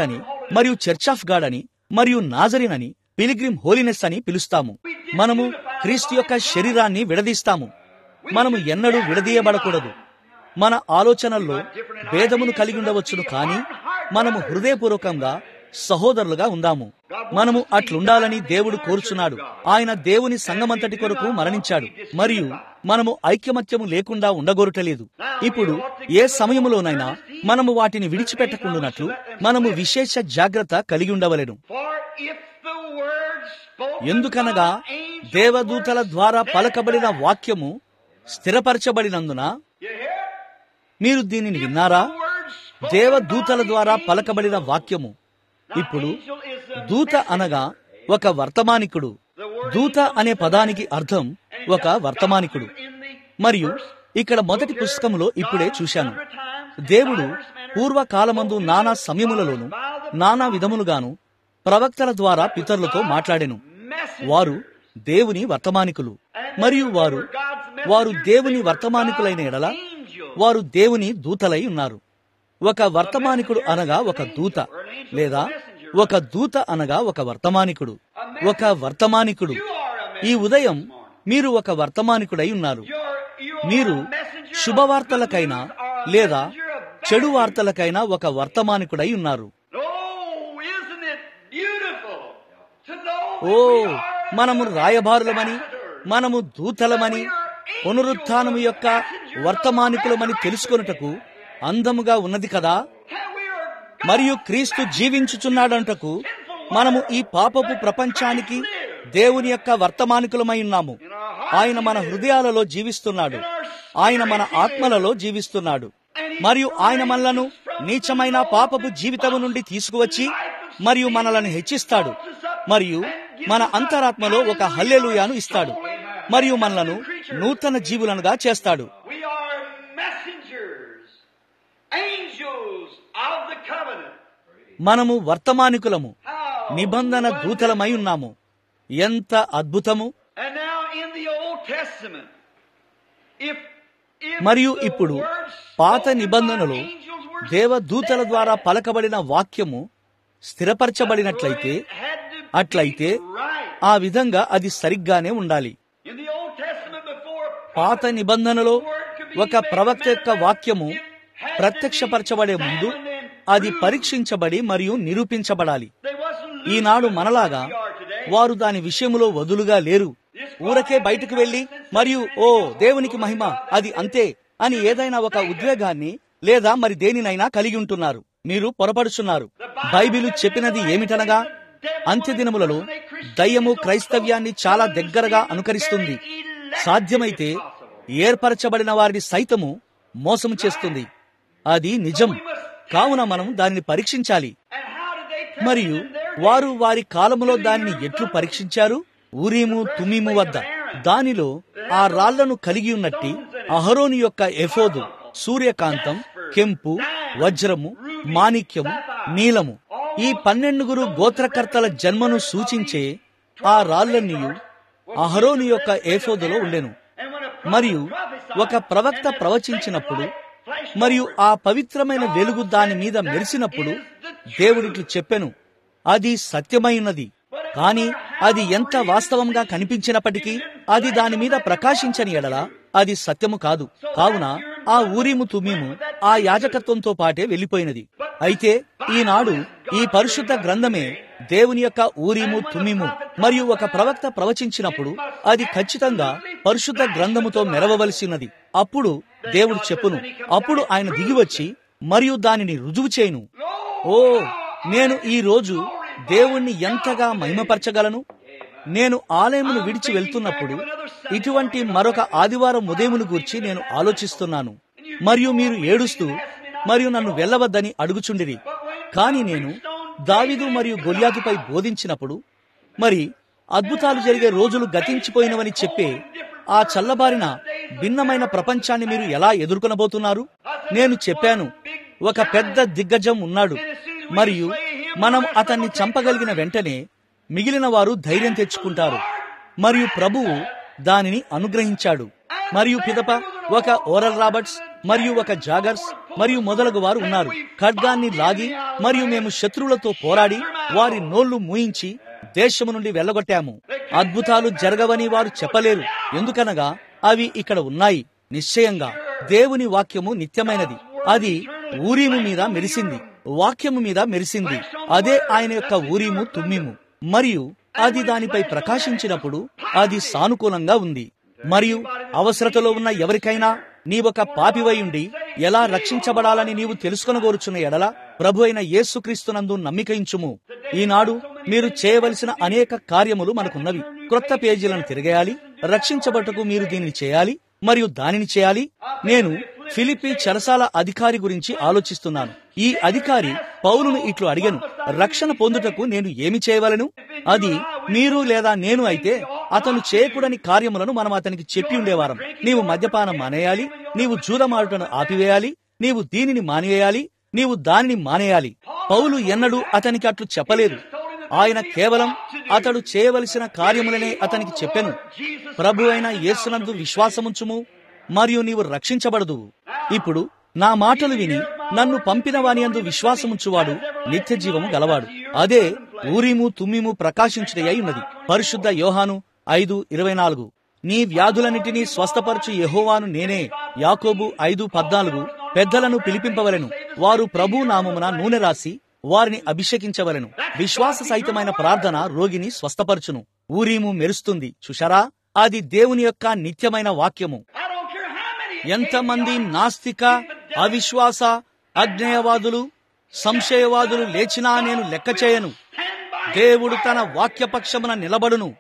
మరియు చర్చ్ ఆఫ్ గాడ్ అని మరియు నాజరిన్ అని పిలిగ్రిమ్ హోలీనెస్ అని పిలుస్తాము మనము క్రీస్తు యొక్క శరీరాన్ని విడదీస్తాము మనము ఎన్నడూ విడదీయబడకూడదు మన ఆలోచనల్లో భేదమును కలిగి ఉండవచ్చును కానీ మనము హృదయపూర్వకంగా సహోదరులుగా ఉందాము మనము అట్లుండాలని దేవుడు కోరుచున్నాడు ఆయన దేవుని సంగమంతటి కొరకు మరణించాడు మరియు మనము ఐక్యమత్యము లేకుండా ఉండగోరుటలేదు ఇప్పుడు ఏ సమయములోనైనా మనము వాటిని విడిచిపెట్టకుండానట్లు మనము విశేష జాగ్రత్త కలిగి ఉండవలెను For if the word spoken ఎందుకనగా by angels దేవదూతల ద్వారా పలకబడిన వాక్యము స్థిరపరచబడినందున You hear? మీరు దీనిని విన్నారా The word spoken దేవదూతల by ద్వారా angels. పలకబడిన వాక్యము ఇప్పుడు Angel is the దూత అనగా ఒక వర్తమానికుడు దూత అనే పదానికి అర్థం ఒక వర్తమానికుడు మరియు ఇక్కడ మొదటి పుస్తకంలో ఇప్పుడే చూశాను దేవుడు పూర్వకాలమందు నానా సమయములలోను నానా విధములుగాను ప్రవక్తల ద్వారా పితరులతో మాట్లాడెను వారు దేవుని వర్తమానికులు మరియు వారు వారు దేవుని వర్తమానికులైన ఎడల వారు దేవుని దూతలై ఉన్నారు ఒక వర్తమానికుడు అనగా ఒక దూత లేదా ఒక దూత అనగా ఒక వర్తమానికుడు ఒక వర్తమానికుడు ఈ ఉదయం మీరు ఒక వర్తమానికుడై ఉన్నారు మీరు శుభవార్తలకైనా లేదా చెడు వార్తలకైనా ఒక వర్తమానికుడై ఉన్నారు Oh, isn't it beautiful to know oh that we are మనము రాయబారులమని మనము దూతలమని పునరుత్థానము యొక్క వర్తమానికులమని తెలుసుకొనుటకు అందముగా ఉన్నది కదా and we are మరియు క్రీస్తు జీవించుచున్నాడంటకు మనము ఈ పాపపు ప్రపంచానికి దేవుని యొక్క వర్తమానికులమై ఉన్నాము ఆయన మన హృదయాలలో జీవిస్తున్నాడు ఆయన మన ఆత్మలలో జీవిస్తున్నాడు మరియు ఆయన మనలను నీచమైన పాపపు జీవితము నుండి తీసుకువచ్చి మరియు మనలను హెచ్చిస్తాడు మరియు మన అంతరాత్మలో ఒక హల్లెలూయాను ఇస్తాడు మరియు మనలను నూతన జీవులనుగా చేస్తాడు we are messengers, angels of the covenant. మనము వర్తమానికులము How నిబంధన wonderful. దూతలమై ఉన్నాము ఎంత అద్భుతము And now in the Old Testament, if, if మరియు the ఇప్పుడు words పాత spoken by నిబంధనలో angels were దేవదూతల said, ద్వారా పలకబడిన వాక్యము స్థిరపరచబడినట్లయితే it had to be అట్లయితే right. ఆ విధంగా అది సరిగ్గానే ఉండాలి In the Old Testament before పాత నిబంధనలో ఒక ప్రవక్త యొక్క వాక్యము ప్రత్యక్షపరచబడే ముందు అది పరీక్షించబడి మరియు నిరూపించబడాలి they wasn't ఈనాడు మనలాగా వారు దాని విషయములో వదులుగా లేరు ఊరకే బయటకు వెళ్లి మరియు ఓ దేవునికి మహిమ అది అంతే అని ఏదైనా ఒక ఉద్వేగాన్ని లేదా మరి దేనినైనా కలిగి ఉంటున్నారు మీరు పొరపడుచున్నారు బైబిలు చెప్పినది ఏమిటనగా అంత్యదినములలో దయ్యము క్రైస్తవ్యాన్ని చాలా దగ్గరగా అనుకరిస్తుంది సాధ్యమైతే ఏర్పరచబడిన వారిని సైతము మోసము చేస్తుంది అది నిజం కావున మనం దానిని పరీక్షించాలి And how did they test మరియు in their day? వారు వారి కాలములో దానిని ఎట్లు పరీక్షించారు ఊరీము తుమ్మిము వద్ద దానిలో ఆ రాళ్లను కలిగి ఉన్నట్టి అహరోని యొక్క ఎఫోదు సూర్యకాంతం కెంపు వజ్రము మాణిక్యము నీలము ఈ పన్నెండుగురు గోత్రకర్తల జన్మను సూచించే ఆ రాళ్లన్నీ అహరోని యొక్క ఏఫోదులో ఉండెను And when a మరియు ఒక ప్రవక్త ప్రవచించినప్పుడు మరియు ఆ పవిత్రమైన వెలుగు దాని మీద మెరిసినప్పుడు దేవుడికి చెప్పెను అది సత్యమైనది కాని అది ఎంత వాస్తవంగా కనిపించినప్పటికీ అది దాని మీద ప్రకాశించని ఎడల అది సత్యము కాదు కావున ఆ ఊరిము తుమ్మిము ఆ యాజకత్వంతో పాటే వెళ్లిపోయినది అయితే ఈనాడు ఈ పరిశుద్ధ గ్రంథమే దేవుని యొక్క ఊరిము తుమ్మిము మరియు ఒక ప్రవక్త ప్రవచించినప్పుడు అది ఖచ్చితంగా పరిశుద్ధ గ్రంథముతో మెరవవలసినది అప్పుడు దేవుడు చెప్పును అప్పుడు ఆయన దిగివచ్చి మరియు దానిని రుజువు చేయును ఓ నేను ఈ రోజు దేవుణ్ణి ఎంతగా మహిమపరచగలను నేను ఆలయమును విడిచి వెళ్తున్నప్పుడు ఇటువంటి మరొక ఆదివారం ఉదయమును గూర్చి నేను ఆలోచిస్తున్నాను మరియు మీరు ఏడుస్తూ మరియు నన్ను వెళ్ళవద్దని అడుగుచుండిరి కాని నేను దావిదు మరియు గొలియాతుపై బోధించినప్పుడు మరి అద్భుతాలు జరిగే రోజులు గతించిపోయినవని చెప్పే ఆ చల్లబారిన భిన్నమైన ప్రపంచాన్ని మీరు ఎలా ఎదుర్కొనబోతున్నారు నేను చెప్పాను ఒక పెద్ద దిగ్గజం ఉన్నాడు మరియు మనం అతన్ని చంపగలిగిన వెంటనే మిగిలిన వారు ధైర్యం తెచ్చుకుంటారు మరియు ప్రభువు దానిని అనుగ్రహించాడు మరియు పిదప ఒక ఓరల్ రాబర్ట్స్ మరియు ఒక జాగర్స్ మరియు మొదలగు వారు ఉన్నారు ఖడ్గాన్ని లాగి మరియు మేము శత్రువులతో పోరాడి వారి నోళ్లు మూయించి దేశము నుండి వెళ్ళగొట్టాము అద్భుతాలు జరగవని వారు చెప్పలేరు ఎందుకనగా అవి ఇక్కడ ఉన్నాయి నిశ్చయంగా దేవుని వాక్యము నిత్యమైనది అది ఊరీము మీద మెరిసింది వాక్యము మీద మెరిసింది అదే ఆయన యొక్క ఊరీము తుమ్మిము మరియు అది దానిపై ప్రకాశించినప్పుడు అది సానుకూలంగా ఉంది మరియు అవసరతలో ఉన్న ఎవరికైనా నీవొక పాపివై ఉండి ఎలా రక్షించబడాలని నీవు తెలుసుకొనగోరుచున్న ఎడల ప్రభు అయిన యేసుక్రీస్తునందు నమ్మికయించుము ఈనాడు మీరు చేయవలసిన అనేక కార్యములు మనకున్నవి క్రొత్త పేజీలను తిరగేయాలి రక్షించబట్టుకు మీరు దీనిని చేయాలి మరియు దానిని చేయాలి నేను ఫిలిపి చెరసాల అధికారి గురించి ఆలోచిస్తున్నాను ఈ అధికారి పౌలును ఇట్లు అడిగను రక్షణ పొందుటకు నేను ఏమి చేయవలను అది మీరు లేదా నేను అయితే అతను చేయకూడని కార్యములను మనం అతనికి చెప్పి ఉండేవారం నీవు మద్యపానం మానేయాలి నీవు జూదమాడుటను ఆపివేయాలి నీవు దీనిని మానివేయాలి నీవు దానిని మానేయాలి పౌలు ఎన్నడూ అతనికి అట్లు చెప్పలేదు ఆయన కేవలం అతడు చేయవలసిన కార్యములనే అతనికి చెప్పెను ప్రభు అయిన యేసునందు విశ్వాసముంచుము మరియు నీవు రక్షించబడదు ఇప్పుడు నా మాటలు విని నన్ను పంపిన వాని అందు విశ్వాసముంచువాడు నిత్య జీవము గలవాడు అదే ఊరిము తుమ్మిము ప్రకాశించుటై ఉన్నది పరిశుద్ధ యోహాను ఐదు ఇరవై నాలుగు నీ వ్యాధులన్నిటినీ స్వస్థపరచు యెహోవాను నేనే యాకోబు ఐదు పద్నాలుగు పెద్దలను పిలిపింపవలెను వారు ప్రభు నామమున నూనె రాసి వారిని అభిషేకించవలెను విశ్వాస సహితమైన ప్రార్థన రోగిని స్వస్థపరచును ఊరీము మెరుస్తుంది చూశారా అది దేవుని యొక్క నిత్యమైన వాక్యము I don't care how many ఎంతమంది నాస్తిక అవిశ్వాస అజ్ఞేయవాదులు సంశయవాదులు లేచినా నేను లెక్క చేయను stand by దేవుడు తన వాక్యపక్షమున నిలబడును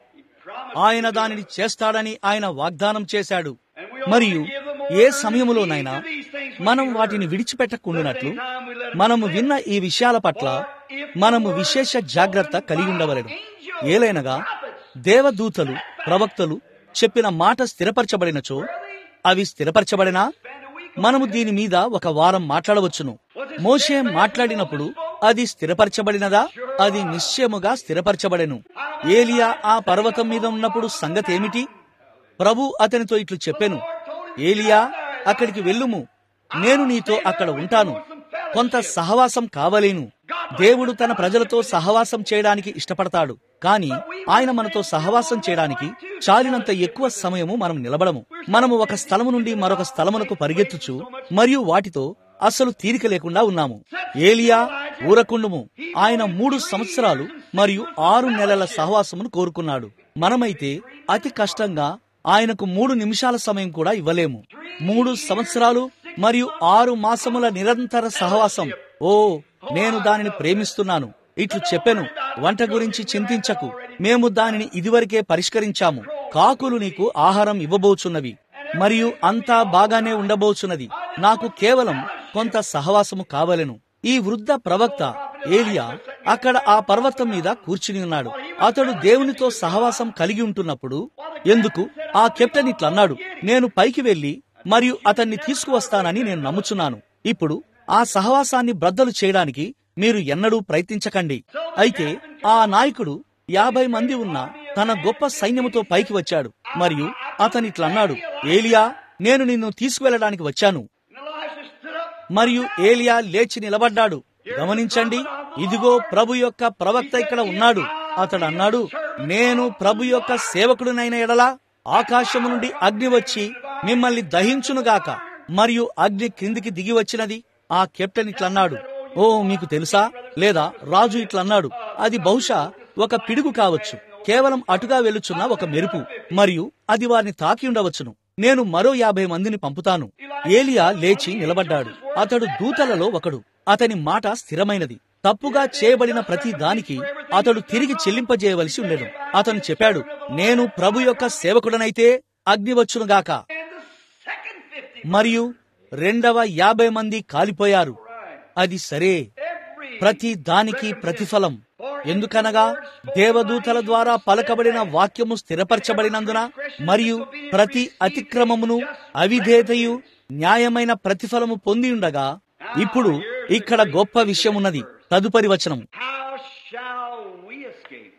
ఆయన దానిని చేస్తాడని ఆయన వాగ్దానం చేశాడు మరియు ఏ సమయములోనైనా మనం వాటిని విడిచిపెట్టకుండానట్లు మనము విన్న ఈ విషయాల పట్ల మనము విశేష జాగ్రత్త కలిగి ఉండవలెను ఏలైనగా దేవదూతలు ప్రవక్తలు చెప్పిన మాట స్థిరపరచబడినచో అవి స్థిరపరచబడినా మనము దీని మీద ఒక వారం మాట్లాడవచ్చును మోషే మాట్లాడినప్పుడు అది స్థిరపరచబడినదా అది నిశ్చయముగా స్థిరపరచబడెను ఏలియా ఆ పర్వతం మీద ఉన్నప్పుడు సంగతి ఏమిటి ప్రభు అతనితో ఇట్లు చెప్పెను ఏలియా అక్కడికి వెళ్ళుము నేను నీతో అక్కడ ఉంటాను కొంత సహవాసం కావలేను దేవుడు తన ప్రజలతో సహవాసం చేయడానికి ఇష్టపడతాడు కానీ ఆయన మనతో సహవాసం చేయడానికి చాలినంత ఎక్కువ సమయము మనం నిలబడము మనము ఒక స్థలము నుండి మరొక స్థలమునకు పరిగెత్తుచు మరియు వాటితో అస్సలు తీరిక లేకుండా ఉన్నాము ఏలియా ఊరకుండుము ఆయన మూడు సంవత్సరాలు మరియు ఆరు నెలల సహవాసమును కోరుకున్నాడు మనమైతే అతి కష్టంగా ఆయనకు మూడు నిమిషాల సమయం కూడా ఇవ్వలేము మూడు సంవత్సరాలు మరియు ఆరు మాసముల నిరంతర సహవాసం ఓ నేను దానిని ప్రేమిస్తున్నాను ఇట్లు చెప్పెను వంట గురించి చింతించకు మేము దానిని ఇదివరకే పరిష్కరించాము కాకులు నీకు ఆహారం ఇవ్వబోచున్నవి మరియు అంతా బాగానే ఉండబోచున్నది నాకు కేవలం కొంత సహవాసము కావలెను ఈ వృద్ధ ప్రవక్త ఏలియా అక్కడ ఆ పర్వతం మీద కూర్చుని ఉన్నాడు అతడు దేవునితో సహవాసం కలిగి ఉంటున్నప్పుడు ఎందుకు ఆ కెప్టెన్ ఇట్లా అన్నాడు నేను పైకి వెళ్లి మరియు అతన్ని తీసుకువస్తానని నేను నమ్ముచున్నాను ఇప్పుడు ఆ సహవాసాన్ని బ్రద్దలు చేయడానికి మీరు ఎన్నడూ ప్రయత్నించకండి అయితే ఆ నాయకుడు యాభై మంది ఉన్న తన గొప్ప సైన్యముతో పైకి వచ్చాడు మరియు అతనిట్లా అన్నాడు ఏలియా నేను నిన్ను తీసుకువెళ్ళడానికి వచ్చాను And Elisha stood up. మరియు ఏలియా లేచి నిలబడ్డాడు గమనించండి ఇదిగో ప్రభు యొక్క ప్రవక్త ఇక్కడ ఉన్నాడు అతడు అన్నాడు నేను ప్రభు యొక్క సేవకుడినైన ఎడలా ఆకాశము నుండి అగ్ని వచ్చి మిమ్మల్ని దహించునుగాక మరియు అగ్ని క్రిందికి దిగి వచ్చినది ఆ కెప్టెన్ ఇట్లన్నాడు ఓ మీకు తెలుసా లేదా రాజు ఇట్లన్నాడు అది బహుశా ఒక పిడుగు కావచ్చు కేవలం అటుగా వెలుచున్న ఒక మెరుపు మరియు అది వారిని తాకి ఉండవచ్చును నేను మరో యాభై మందిని పంపుతాను ఏలియా లేచి నిలబడ్డాడు అతడు దూతలలో ఒకడు అతని మాట స్థిరమైనది తప్పుగా చేయబడిన ప్రతి దానికి అతడు తిరిగి చెల్లింపజేయవలసి ఉండేది అతను చెప్పాడు నేను ప్రభు యొక్క సేవకుడనైతే అగ్ని వచ్చునుగాక And the second fifty, మరియు రెండవ యాభై మంది కాలిపోయారు అది సరే every ప్రతి దానికి ప్రతిఫలం ఎందుకనగా దేవదూతల ద్వారా పలకబడిన వాక్యము స్థిరపరచబడినందున మరియు ప్రతి అతిక్రమమును అవిధేతయు న్యాయమైన ప్రతిఫలము పొంది ఉండగా ఇప్పుడు ఇక్కడ గొప్ప విషయమున్నది తదుపరి వచనం how shall we escape?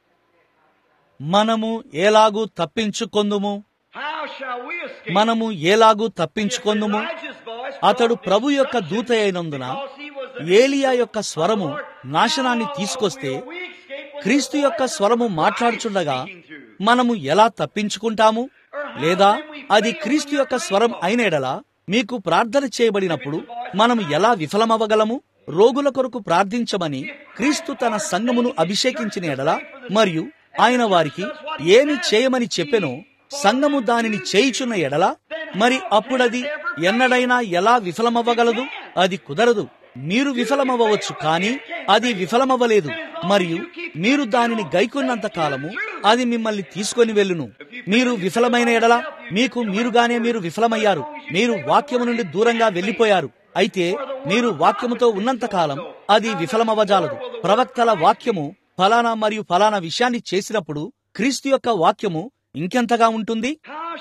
మనము ఎలాగూ తప్పించుకొందుము How shall we escape? మనము ఎలాగూ తప్పించుకొందుము Elijah's voice అతడు ప్రభు యొక్క దూత అయినందున ఏలియా యొక్క స్వరము నాశనాన్ని తీసుకొస్తే క్రీస్తు యొక్క స్వరము మాట్లాడుచుండగా మనము ఎలా తప్పించుకుంటాము లేదా అది క్రీస్తు యొక్క స్వరం అయిన ఎడలా మీకు ప్రార్థన చేయబడినప్పుడు మనము ఎలా విఫలమవ్వగలము రోగుల కొరకు ప్రార్థించమని క్రీస్తు తన సంఘమును అభిషేకించిన ఎడల మరియు ఆయన వారికి ఏమి చేయమని చెప్పెనో సంఘము దానిని చేయుచున్న ఎడల మరి అప్పుడది ఎన్నడైనా ఎలా విఫలమవ్వగలదు అది కుదరదు మీరు విఫలమవ్వవచ్చు కానీ అది విఫలమవ్వలేదు మరియు మీరు దానిని గైకొన్నంత కాలము అది మిమ్మల్ని తీసుకొని వెళ్ళును మీరు విఫలమైన ఎడల మీకు మీరుగానే మీరు విఫలమయ్యారు మీరు వాక్యము నుండి దూరంగా వెళ్లిపోయారు అయితే మీరు వాక్యముతో ఉన్నంత కాలం అది విఫలమవ్వజాలదు ప్రవక్తల వాక్యము ఫలానా మరియు ఫలానా విషయాన్ని చేసినప్పుడు క్రీస్తు యొక్క వాక్యము ఇంకెంతగా ఉంటుంది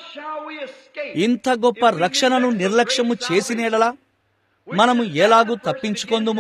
ఇంత గొప్ప రక్షణను నిర్లక్ష్యము చేసిన ఎడలా మనము ఎలాగూ తప్పించుకొందుము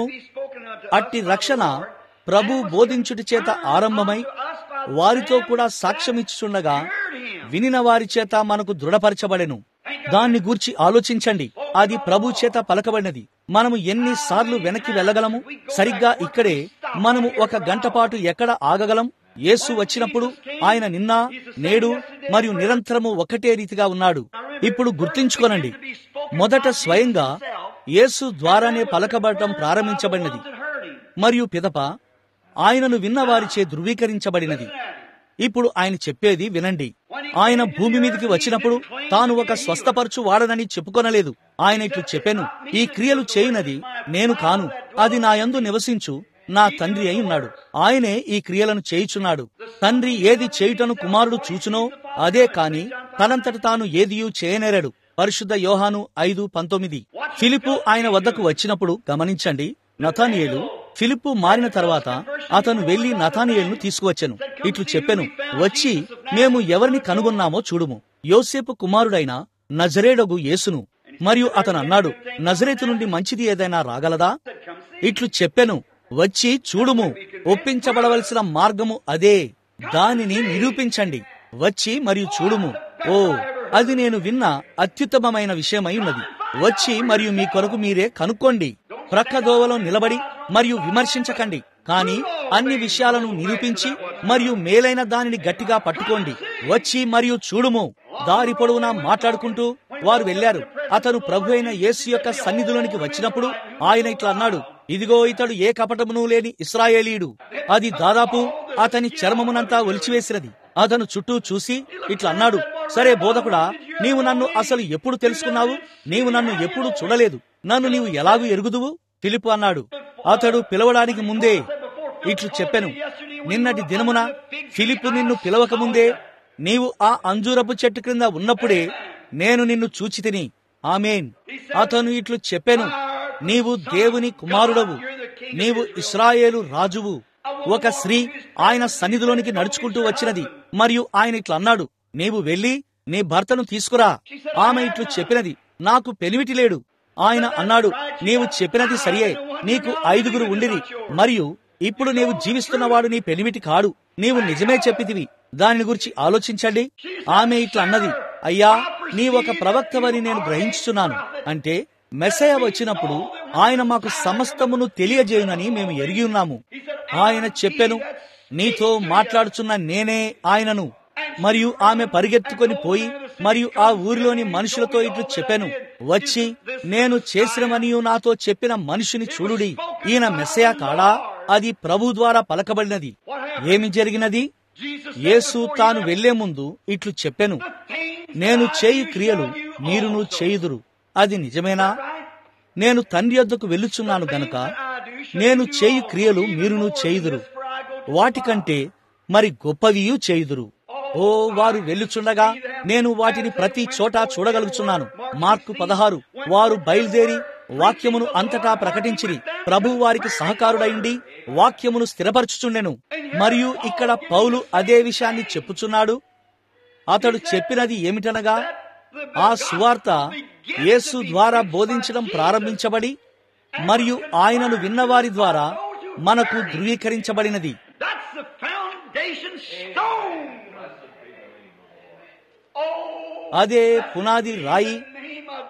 అట్టి రక్షణ ప్రభు బోధించుటి చేత ఆరంభమై వారితో కూడా సాక్ష్యమిచ్చుచుండగా వినిన వారి చేత మనకు దృఢపరచబడెను దాన్ని గూర్చి ఆలోచించండి అది ప్రభు చేత పలకబడినది మనము ఎన్నిసార్లు వెనక్కి వెళ్ళగలము సరిగ్గా ఇక్కడే మనము ఒక గంట పాటు ఎక్కడ ఆగగలం యేసు వచ్చినప్పుడు ఆయన నిన్న నేడు మరియు నిరంతరము ఒకటే రీతిగా ఉన్నాడు ఇప్పుడు గుర్తుంచుకోనండి మొదట స్వయంగా యేసు ద్వారానే పలకబడటం ప్రారంభించబడినది మరియు పిదప ఆయనను విన్న వారిచే ధృవీకరించబడినది ఇప్పుడు ఆయన చెప్పేది వినండి ఆయన భూమి మీదకి వచ్చినప్పుడు తాను ఒక స్వస్థపరచు వాడనని చెప్పుకొనలేదు ఆయన ఇట్లు చెప్పాను ఈ క్రియలు చేయునది నేను కాను అది నా యందు నివసించు నా తండ్రి అయి ఉన్నాడు ఆయనే ఈ క్రియలను చేయుచున్నాడు తండ్రి ఏది చేయుటను కుమారుడు చూచునో అదే కాని తనంతట తాను ఏదియూ చేయనేరాడు పరిశుద్ధ యోహాను ఐదు పంతొమ్మిది ఫిలిపు ఆయన వద్దకు వచ్చినప్పుడు గమనించండి నతానియేలు ఫిలిప్పు మారిన తర్వాత అతను వెళ్లి నతానియేలును తీసుకువచ్చెను ఇట్లు చెప్పెను వచ్చి మేము ఎవరిని కనుగొన్నామో చూడుము యోసేపు కుమారుడైన నజరేడగు యేసును మరియు అతను అన్నాడు నజరేతు నుండి మంచిది ఏదైనా రాగలదా ఇట్లు చెప్పెను వచ్చి చూడుము ఒప్పించబడవలసిన మార్గము అదే దానిని నిరూపించండి వచ్చి మరియు చూడుము ఓ అది నేను విన్న అత్యుత్తమమైన విషయమై ఉన్నది వచ్చి మరియు మీ కొరకు మీరే కనుక్కోండి ప్రక్క దోవలో నిలబడి మరియు విమర్శించకండి కానీ అన్ని విషయాలను నిరూపించి మరియు మేలైన దానిని గట్టిగా పట్టుకోండి వచ్చి మరియు చూడుము దారి పొడవునా మాట్లాడుకుంటూ వారు వెళ్లారు అతను ప్రభు అయిన యేసు యొక్క సన్నిధిలోనికి వచ్చినప్పుడు ఆయన ఇట్లా అన్నాడు ఇదిగో ఇతడు ఏ కపటమును లేని ఇస్రాయేలీయుడు అది దాదాపు అతని చర్మమునంతా ఒలిచివేసినది అతను చుట్టూ చూసి ఇట్లా అన్నాడు సరే బోధకుడా నీవు నన్ను అసలు ఎప్పుడు తెలుసుకున్నావు నీవు నన్ను ఎప్పుడు చూడలేదు నన్ను నీవు ఎలాగూ ఎరుగుదువు ఫిలిపు అన్నాడు అతడు పిలవడానికి ముందే ఇట్లు చెప్పెను నిన్నటి దినమున ఫిలిపు నిన్ను పిలవక ముందే నీవు ఆ అంజూరపు చెట్టు క్రింద ఉన్నప్పుడే నేను నిన్ను చూచి తిని ఆమెన్ అతను ఇట్లు చెప్పెను నీవు దేవుని కుమారుడవు నీవు ఇస్రాయేలు రాజువు ఒక స్త్రీ ఆయన సన్నిధిలోనికి నడుచుకుంటూ వచ్చినది మరియు ఆయన ఇట్లా అన్నాడు నీవు వెళ్లి నీ భర్తను తీసుకురా ఆమె ఇట్లు చెప్పినది నాకు పెనిమిటి లేడు ఆయన అన్నాడు నీవు చెప్పినది సరియే నీకు ఐదుగురు ఉండిరి మరియు ఇప్పుడు నీవు జీవిస్తున్నవాడు నీ పెనిమిటి కాడు నీవు నిజమే చెప్పితివి దానిని గురించి ఆలోచించండి ఆమె ఇట్లా అన్నది అయ్యా నీ ఒక ప్రవక్తవని నేను గ్రహించుచున్నాను అంటే మెస్సయ వచ్చినప్పుడు ఆయన మాకు సమస్తమును తెలియజేయునని మేము ఎరిగి ఉన్నాము ఆయన చెప్పెను నీతో మాట్లాడుచున్న నేనే ఆయనను మరియు ఆమె పరిగెత్తుకొని పోయి మరియు ఆ ఊరిలోని మనుషులతో ఇట్లు చెప్పాను వచ్చి నేను చేసినవనియు నాతో చెప్పిన మనిషిని చూడుడి ఈయన మెస్సయా కాడా అది ప్రభు ద్వారా పలకబడినది ఏమి జరిగినది యేసు తాను వెళ్లే ముందు ఇట్లు చెప్పెను నేను చేయి క్రియలు మీరును చేయుదురు అది నిజమేనా నేను తండ్రి యొద్దకు వెళ్ళుచున్నాను గనక నేను చేయి క్రియలు మీరును చేయుదురు వాటికంటే మరి గొప్పవియు చేయుదురు ఓ వారు వెళ్ళుచుండగా నేను వాటిని ప్రతి చోట చూడగలుగుచున్నాను మార్కు పదహారు వారు బయలుదేరి వాక్యమును అంతటా ప్రకటించిరి ప్రభు వారికి సహకారుడైండి వాక్యమును స్థిరపరచుచుండెను మరియు ఇక్కడ పౌలు అదే విషయాన్ని చెప్పుచున్నాడు అతడు చెప్పినది ఏమిటనగా ఆ సువార్త యేసు ద్వారా బోధించడం ప్రారంభించబడి మరియు ఆయనను విన్నవారి ద్వారా మనకు ధృవీకరించబడినది That's the foundation stone. Oh, అదే పునాది రాయి name of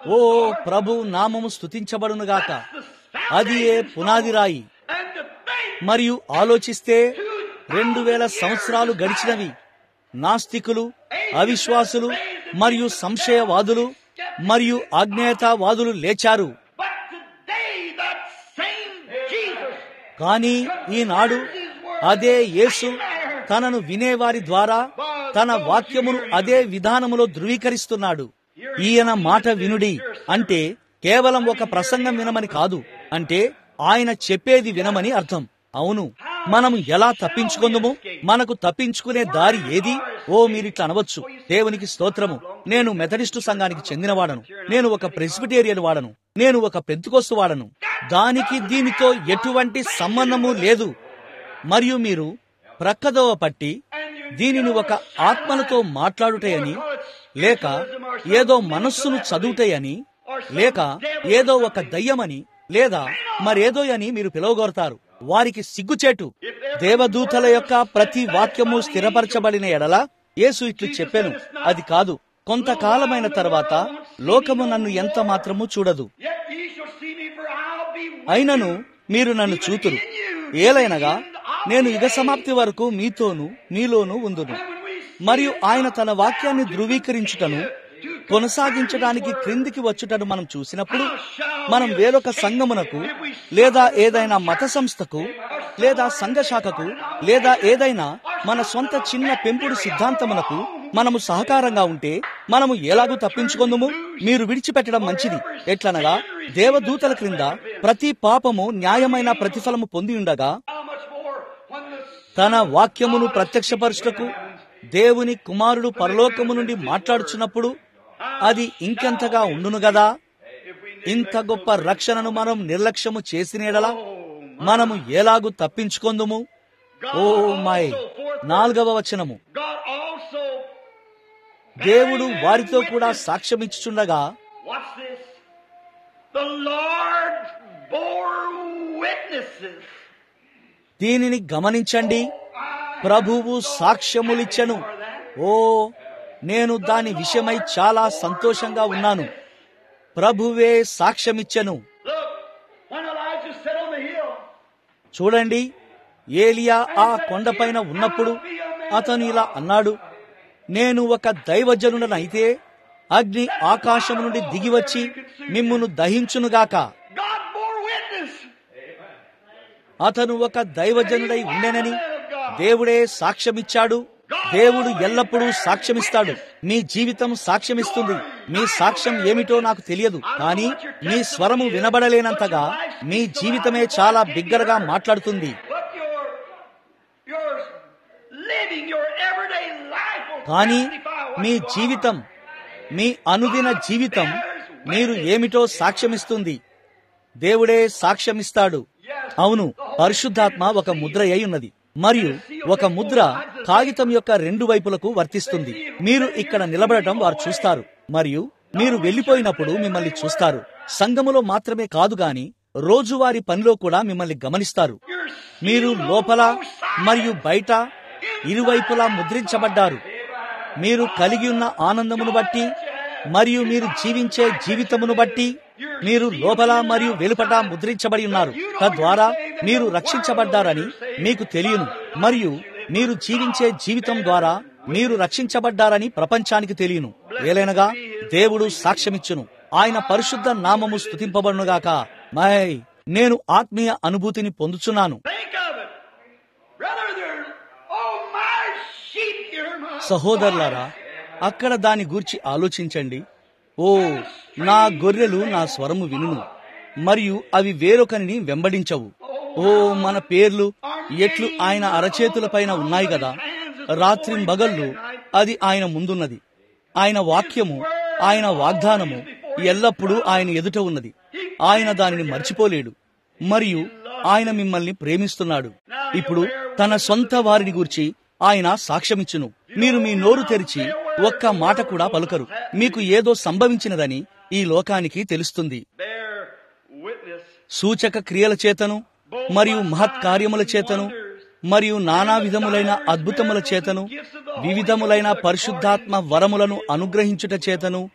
ఓ ప్రభు నామము స్తుతించబడునుగాక అది ఏ పునాది రాయి And to think మరియు ఆలోచిస్తే రెండు వేల సంవత్సరాలు గడిచినవి నాస్తికులు అవిశ్వాసులు మరియు సంశయవాదులు మరియు ఆజ్ఞేయతావాదులు లేచారు But today, that same Jesus కానీ ఈనాడు అదే యేసు తనను వినేవారి ద్వారా తన వాక్యమును అదే విధానములో ధృవీకరిస్తున్నాడు ఈయన మాట వినుడి అంటే కేవలం ఒక ప్రసంగం వినమని కాదు అంటే ఆయన చెప్పేది వినమని అర్థం అవును మనం ఎలా తప్పించుకుందుము మనకు తప్పించుకునే దారి ఏది ఓ మీరిట్లా అనవచ్చు దేవునికి స్తోత్రము నేను మెథడిస్టు సంఘానికి చెందినవాడను నేను ఒక ప్రెస్బిటేరియన్ వాడను నేను ఒక పెంతుకోస్తు వాడను దానికి దీనితో ఎటువంటి సంబంధము లేదు మరియు మీరు ప్రక్కదోవ పట్టి దీనిని ఒక ఆత్మలతో మాట్లాడుటయని లేక ఏదో మనస్సును చదువుటయని లేక ఏదో ఒక దయ్యమని లేదా మరేదో అని మీరు పిలువగోరతారు వారికి సిగ్గుచేటు దేవదూతల యొక్క ప్రతి వాక్యము స్థిరపరచబడిన ఎడల యేసు ఇట్లు చెప్పాను అది కాదు కొంతకాలమైన తర్వాత లోకము నన్ను ఎంత మాత్రము చూడదు Yet ye shall see me, for I'll be with అయినను you. మీరు నన్ను చూతురు ఏలైనగా నేను యుగ సమాప్తి వరకు మీతోను మీలోను ఉందును మరియు ఆయన తన వాక్యాన్ని ధృవీకరించుటను కొనసాగించడానికి క్రిందికి వచ్చుటను మనం చూసినప్పుడు మనం వేరొక సంఘమునకు లేదా ఏదైనా మత సంస్థకు లేదా సంఘ శాఖకు లేదా ఏదైనా మన సొంత చిన్న పెంపుడు సిద్ధాంతమునకు మనము సహకారంగా ఉంటే మనము ఎలాగూ తప్పించుకుందుము మీరు విడిచిపెట్టడం మంచిది ఎట్లనగా దేవదూతల క్రింద ప్రతి పాపము న్యాయమైన ప్రతిఫలము పొంది ఉండగా How much more when the తన వాక్యమును ప్రత్యక్షపరచుటకు దేవుని కుమారుడు పరలోకము నుండి మాట్లాడుచున్నప్పుడు అది ఇంకెంతగా ఉండును గదా ఇంత గొప్ప రక్షణను మనం నిర్లక్ష్యము చేసినేడలా మనము ఎలాగు తప్పించుకొందుము ఓ మై నాలుగవ వచనము God also దేవుడు వారితో కూడా సాక్ష్యమిచ్చుచుండగా What's this? The Lord bore witnesses. దీనిని గమనించండి ప్రభువు సాక్ష్యములిచ్చెను ఓ నేను దాని విషయమై చాలా సంతోషంగా ఉన్నాను ప్రభువే సాక్ష్యమిచ్చెను Look, when Elijah sat on the hill, చూడండి ఏలియా ఆ కొండపైన ఉన్నప్పుడు అతను ఇలా అన్నాడు నేను ఒక దైవజనుడనైతే అగ్ని ఆకాశము నుండి దిగివచ్చి మిమ్మును దహించునుగాక God bore witness. అతను ఒక దైవజనుడై ఉండెనని దేవుడే సాక్ష్యమిచ్చాడు దేవుడు ఎల్లప్పుడూ సాక్ష్యమిస్తాడు మీ జీవితం సాక్ష్యమిస్తుంది మీ సాక్ష్యం ఏమిటో నాకు తెలియదు కానీ మీ స్వరము వినబడలేనంతగా మీ జీవితమే చాలా బిగ్గరగా మాట్లాడుతుంది But your, your living, your everyday life will కానీ testify what me you are. జీవితం మీ అనుదిన జీవితం మీరు ఏమిటో సాక్ష్యమిస్తుంది దేవుడే సాక్ష్యమిస్తాడు అవును పరిశుద్ధాత్మ ఒక ముద్ర అయి ఉన్నది మరియు ఒక ముద్ర కాగితం యొక్క రెండు వైపులకు వర్తిస్తుంది మీరు ఇక్కడ నిలబడటం వారు చూస్తారు మరియు మీరు వెళ్లిపోయినప్పుడు మిమ్మల్ని చూస్తారు సంఘములో మాత్రమే కాదు గాని రోజువారి పనిలో కూడా మిమ్మల్ని గమనిస్తారు మీరు లోపల మరియు బయట ఇరువైపులా ముద్రించబడ్డారు మీరు కలిగి ఉన్న ఆనందమును బట్టి మరియు మీరు జీవించే జీవితమును బట్టి మీరు లోపల మరియు వెలుపట ముద్రించబడి ఉన్నారు తద్వారా మీరు రక్షించబడ్డారని మీకు తెలియను మరియు మీరు జీవించే జీవితం ద్వారా మీరు రక్షించబడ్డారని ప్రపంచానికి తెలియను ఏలైనగా దేవుడు సాక్ష్యమిచ్చును ఆయన పరిశుద్ధ నామము స్తుతింపబడునుగాక మై నేను ఆత్మీయ అనుభూతిని పొందుచున్నాను Think of it. Brother, there, oh, my sheep hear my సహోదరులారా అక్కడ దాని గూర్చి ఆలోచించండి ఓ నా గొర్రెలు నా స్వరము వినును మరియు అవి వేరొకరిని వెంబడించవు ఓ మన పేర్లు ఎట్లు ఆయన అరచేతుల పైన ఉన్నాయి కదా రాత్రి మగళ్ళు అది ఆయన ముందున్నది ఆయన వాక్యము ఆయన వాగ్దానము ఎల్లప్పుడూ ఆయన ఎదుట ఉన్నది ఆయన దానిని మర్చిపోలేడు మరియు ఆయన మిమ్మల్ని ప్రేమిస్తున్నాడు ఇప్పుడు తన సొంత వారిని గూర్చి ఆయన సాక్ష్యమిచ్చును మీరు మీ నోరు తెరిచి ఒక్క మాట కూడా పలుకరు మీకు ఏదో సంభవించినదని ఈ లోకానికి తెలుస్తుంది bear witness. సూచక క్రియల చేతను మరియు మహత్ కార్యముల చేతను మరియు నానా విధములైన అద్భుతముల చేతను వివిధములైన పరిశుద్ధాత్మ వరములను అనుగ్రహించుట చేతను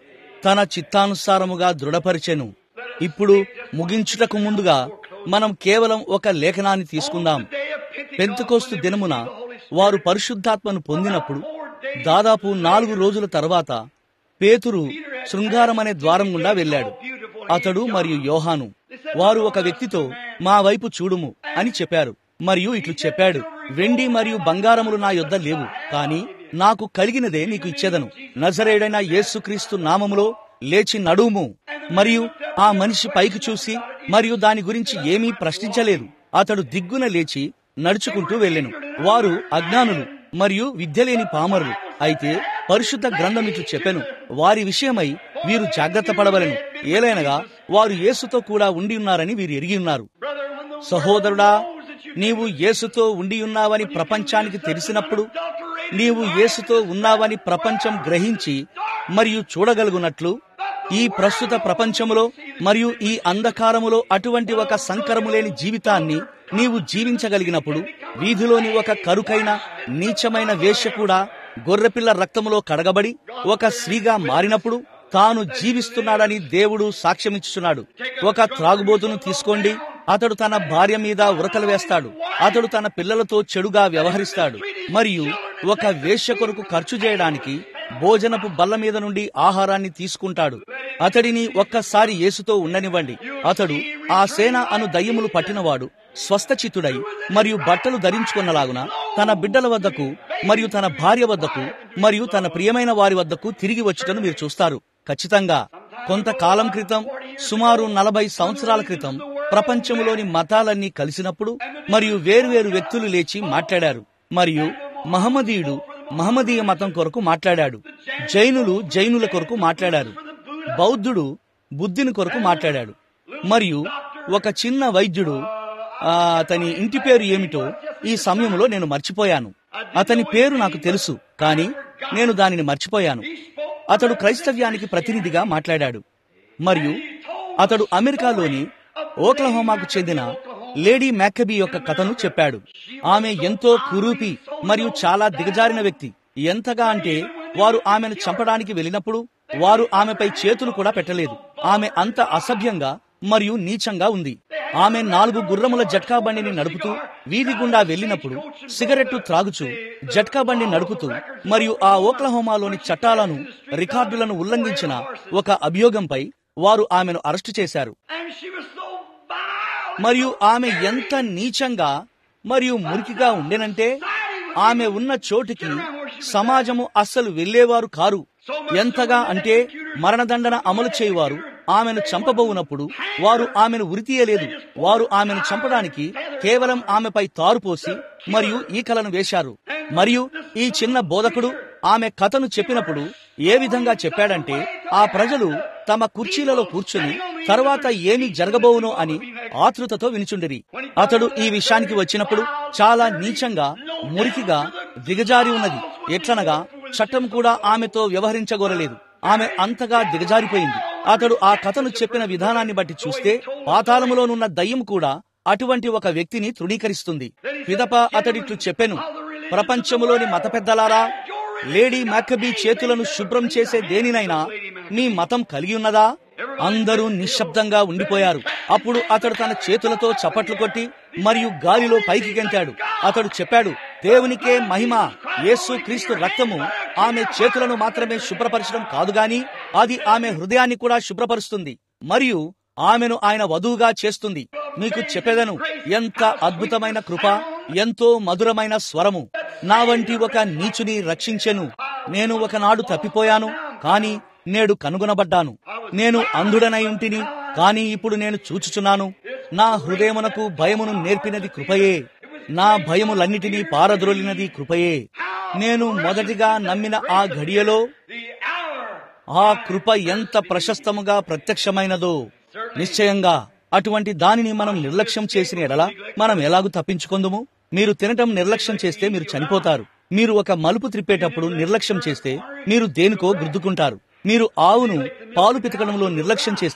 తన చిత్తానుసారముగా దృఢపరిచెను ఇప్పుడు ముగించుటకు ముందుగా మనం కేవలం ఒక లేఖనాన్ని తీసుకుందాం పెంతకోస్తు దినమున వారు పరిశుద్ధాత్మను పొందినప్పుడు దాదాపు నాలుగు రోజుల తర్వాత పేతురు శృంగారం అనే ద్వారం గుండా వెళ్ళాడు అతడు మరియు యోహాను వారు ఒక వ్యక్తితో మా వైపు చూడుము అని చెప్పారు మరియు ఇట్లు చెప్పాడు వెండి మరియు బంగారములు నా యొద్ద లేవు కాని నాకు కలిగినదే నీకు ఇచ్చేదను నజరేడైన యేసుక్రీస్తు నామములో లేచి నడుము మరియు ఆ మనిషి పైకి చూసి మరియు దాని గురించి ఏమీ ప్రశ్నించలేదు అతడు దిగ్గున లేచి నడుచుకుంటూ వెళ్ళెను వారు అజ్ఞానులు మరియు విద్య లేని పామరులు అయితే పరిశుద్ధ గ్రంథం ఇట్లు చెప్పెను వారి విషయమై వీరు జాగ్రత్త పడవలను ఏలైనగా వారు యేసుతో కూడా ఉండి ఉన్నారని వీరు ఎరిగి ఉన్నారు సహోదరుడా నీవు యేసుతో ఉండి ఉన్నావని ప్రపంచానికి తెలిసినప్పుడు నీవు యేసుతో ఉన్నావని ప్రపంచం గ్రహించి మరియు చూడగలుగునట్లు ఈ ప్రస్తుత ప్రపంచములో మరియు ఈ అంధకారములో అటువంటి ఒక సంకరము లేని జీవితాన్ని నీవు జీవించగలిగినప్పుడు వీధిలోని ఒక కరుకైన నీచమైన వేశ్య కూడా గొర్రెపిల్ల రక్తములో కడగబడి ఒక స్త్రీగా మారినప్పుడు తాను జీవిస్తున్నాడని దేవుడు సాక్ష్యమిచ్చుచున్నాడు ఒక త్రాగుబోతును తీసుకోండి అతడు తన భార్య మీద ఉరకలు వేస్తాడు అతడు తన పిల్లలతో చెడుగా వ్యవహరిస్తాడు మరియు ఒక వేశ్య కొరకు ఖర్చు చేయడానికి భోజనపు బల్ల మీద నుండి ఆహారాన్ని తీసుకుంటాడు అతడిని ఒక్కసారి యేసుతో ఉండనివ్వండి అతడు ఆ సేన అను దయ్యములు పట్టినవాడు స్వస్థచిత్తుడై మరియు బట్టలు ధరించుకున్నలాగున తన బిడ్డల వద్దకు మరియు తన భార్య వద్దకు మరియు తన ప్రియమైన వారి వద్దకు తిరిగి వచ్చుటను మీరు చూస్తారు ఖచ్చితంగా కొంతకాలం క్రితం సుమారు నలభై సంవత్సరాల క్రితం ప్రపంచంలోని మతాలన్నీ కలిసినప్పుడు మరియు వేరువేరు వ్యక్తులు లేచి మాట్లాడారు మరియు మహమ్మదీయుడు మహమ్మదీయ మతం కొరకు మాట్లాడాడు జైనులు జైనుల కొరకు మాట్లాడారు బౌద్ధుడు బుద్ధిని కొరకు మాట్లాడాడు మరియు ఒక చిన్న వైద్యుడు ఆ, అతని ఇంటి పేరు ఏమిటో ఈ సమయంలో నేను మర్చిపోయాను అతని పేరు నాకు తెలుసు కానీ నేను దానిని మర్చిపోయాను అతడు క్రైస్తవ్యానికి ప్రతినిధిగా మాట్లాడాడు మరియు అతడు అమెరికాలోని ఓక్లహోమాకు చెందిన లేడీ మ్యాకబీ యొక్క కథను చెప్పాడు ఆమె ఎంతో కురూపి మరియు చాలా దిగజారిన వ్యక్తి ఎంతగా అంటే వారు ఆమెను చంపడానికి వెళ్ళినప్పుడు వారు ఆమెపై చేతులు కూడా పెట్టలేదు ఆమె అంత అసభ్యంగా మరియు నీచంగా ఉంది ఆమె నాలుగు గుర్రముల జట్కా బండిని నడుపుతూ వీధి గుండా వెళ్ళినప్పుడు సిగరెట్టు త్రాగుచూ జట్కా బండి నడుపుతూ మరియు ఆ ఓక్లహోమాలోని చట్టాలను రికార్డులను ఉల్లంఘించిన ఒక అభియోగంపై వారు ఆమెను అరెస్టు చేశారు And she was so vile. మరియు ఆమె ఎంత నీచంగా మరియు మురికిగా ఉండెనంటే ఆమె ఉన్న చోటికి సమాజము అస్సలు వెళ్లేవారు కారు ఎంతగా అంటే మరణదండన అమలు చేయువారు ఆమెను చంపబోవునప్పుడు వారు ఆమెను ఉరితీయలేదు వారు ఆమెను చంపడానికి కేవలం ఆమెపై తారు పోసి మరియు ఈకలను వేశారు మరియు ఈ చిన్న బోధకుడు ఆమె కథను చెప్పినప్పుడు ఏ విధంగా చెప్పాడంటే ఆ ప్రజలు తమ కుర్చీలలో కూర్చుని తర్వాత ఏమి జరగబోవునో అని ఆతృతతో వినుచుండిరి అతడు ఈ విషయానికి వచ్చినప్పుడు చాలా నీచంగా మురికిగా దిగజారి ఉన్నది ఎట్లనగా చట్టం కూడా ఆమెతో వ్యవహరించగోరలేదు ఆమె అంతగా దిగజారిపోయింది అతడు ఆ కథను చెప్పిన విధానాన్ని బట్టి చూస్తే పాతాళములోనున్న దయ్యం కూడా అటువంటి ఒక వ్యక్తిని తృణీకరిస్తుంది పిదప అతడిట్లు చెప్పెను ప్రపంచములోని మత పెద్దలారా లేడీ మ్యాకబీ చేతులను శుభ్రం చేసే దేనినైనా మీ మతం కలిగి ఉన్నదా అందరూ నిశ్శబ్దంగా ఉండిపోయారు అప్పుడు అతడు తన చేతులతో చప్పట్లు కొట్టి మరియు గాలిలో పైకి గెంతాడు అతడు చెప్పాడు దేవునికే మహిమ యేసు క్రీస్తు రక్తము ఆమె చేతులను మాత్రమే శుభ్రపరచడం కాదు గాని అది ఆమె హృదయాన్ని కూడా శుభ్రపరుస్తుంది మరియు ఆమెను ఆయన వధువుగా చేస్తుంది మీకు చెప్పేదను ఎంత అద్భుతమైన కృప ఎంతో మధురమైన స్వరము నా వంటి ఒక నీచుని రక్షించెను నేను ఒకనాడు తప్పిపోయాను కాని నేడు కనుగొనబడ్డాను నేను అంధుడనై ఉంటిని కాని ఇప్పుడు నేను చూచుచున్నాను నా హృదయమునకు భయమును నేర్పినది కృపయే నా భయములన్నిటినీ పారద్రోలినది కృపయే నేను మొదటిగా నమ్మిన ఆ ఘడియలో The hour. ఆ కృప ఎంత ప్రశస్తముగా ప్రత్యక్షమైనదో నిశ్చయంగా అటువంటి దానిని మనం నిర్లక్ష్యం చేసిన ఎడల మనం ఎలాగూ తప్పించుకుందుము మీరు తినటం నిర్లక్ష్యం చేస్తే మీరు చనిపోతారు మీరు ఒక మలుపు త్రిప్పేటప్పుడు నిర్లక్ష్యం చేస్తే మీరు దేనికో గుద్దుకుంటారు మీరు ఆవును పాలు పితకడంలో నిర్లక్ష్యం చేస్తే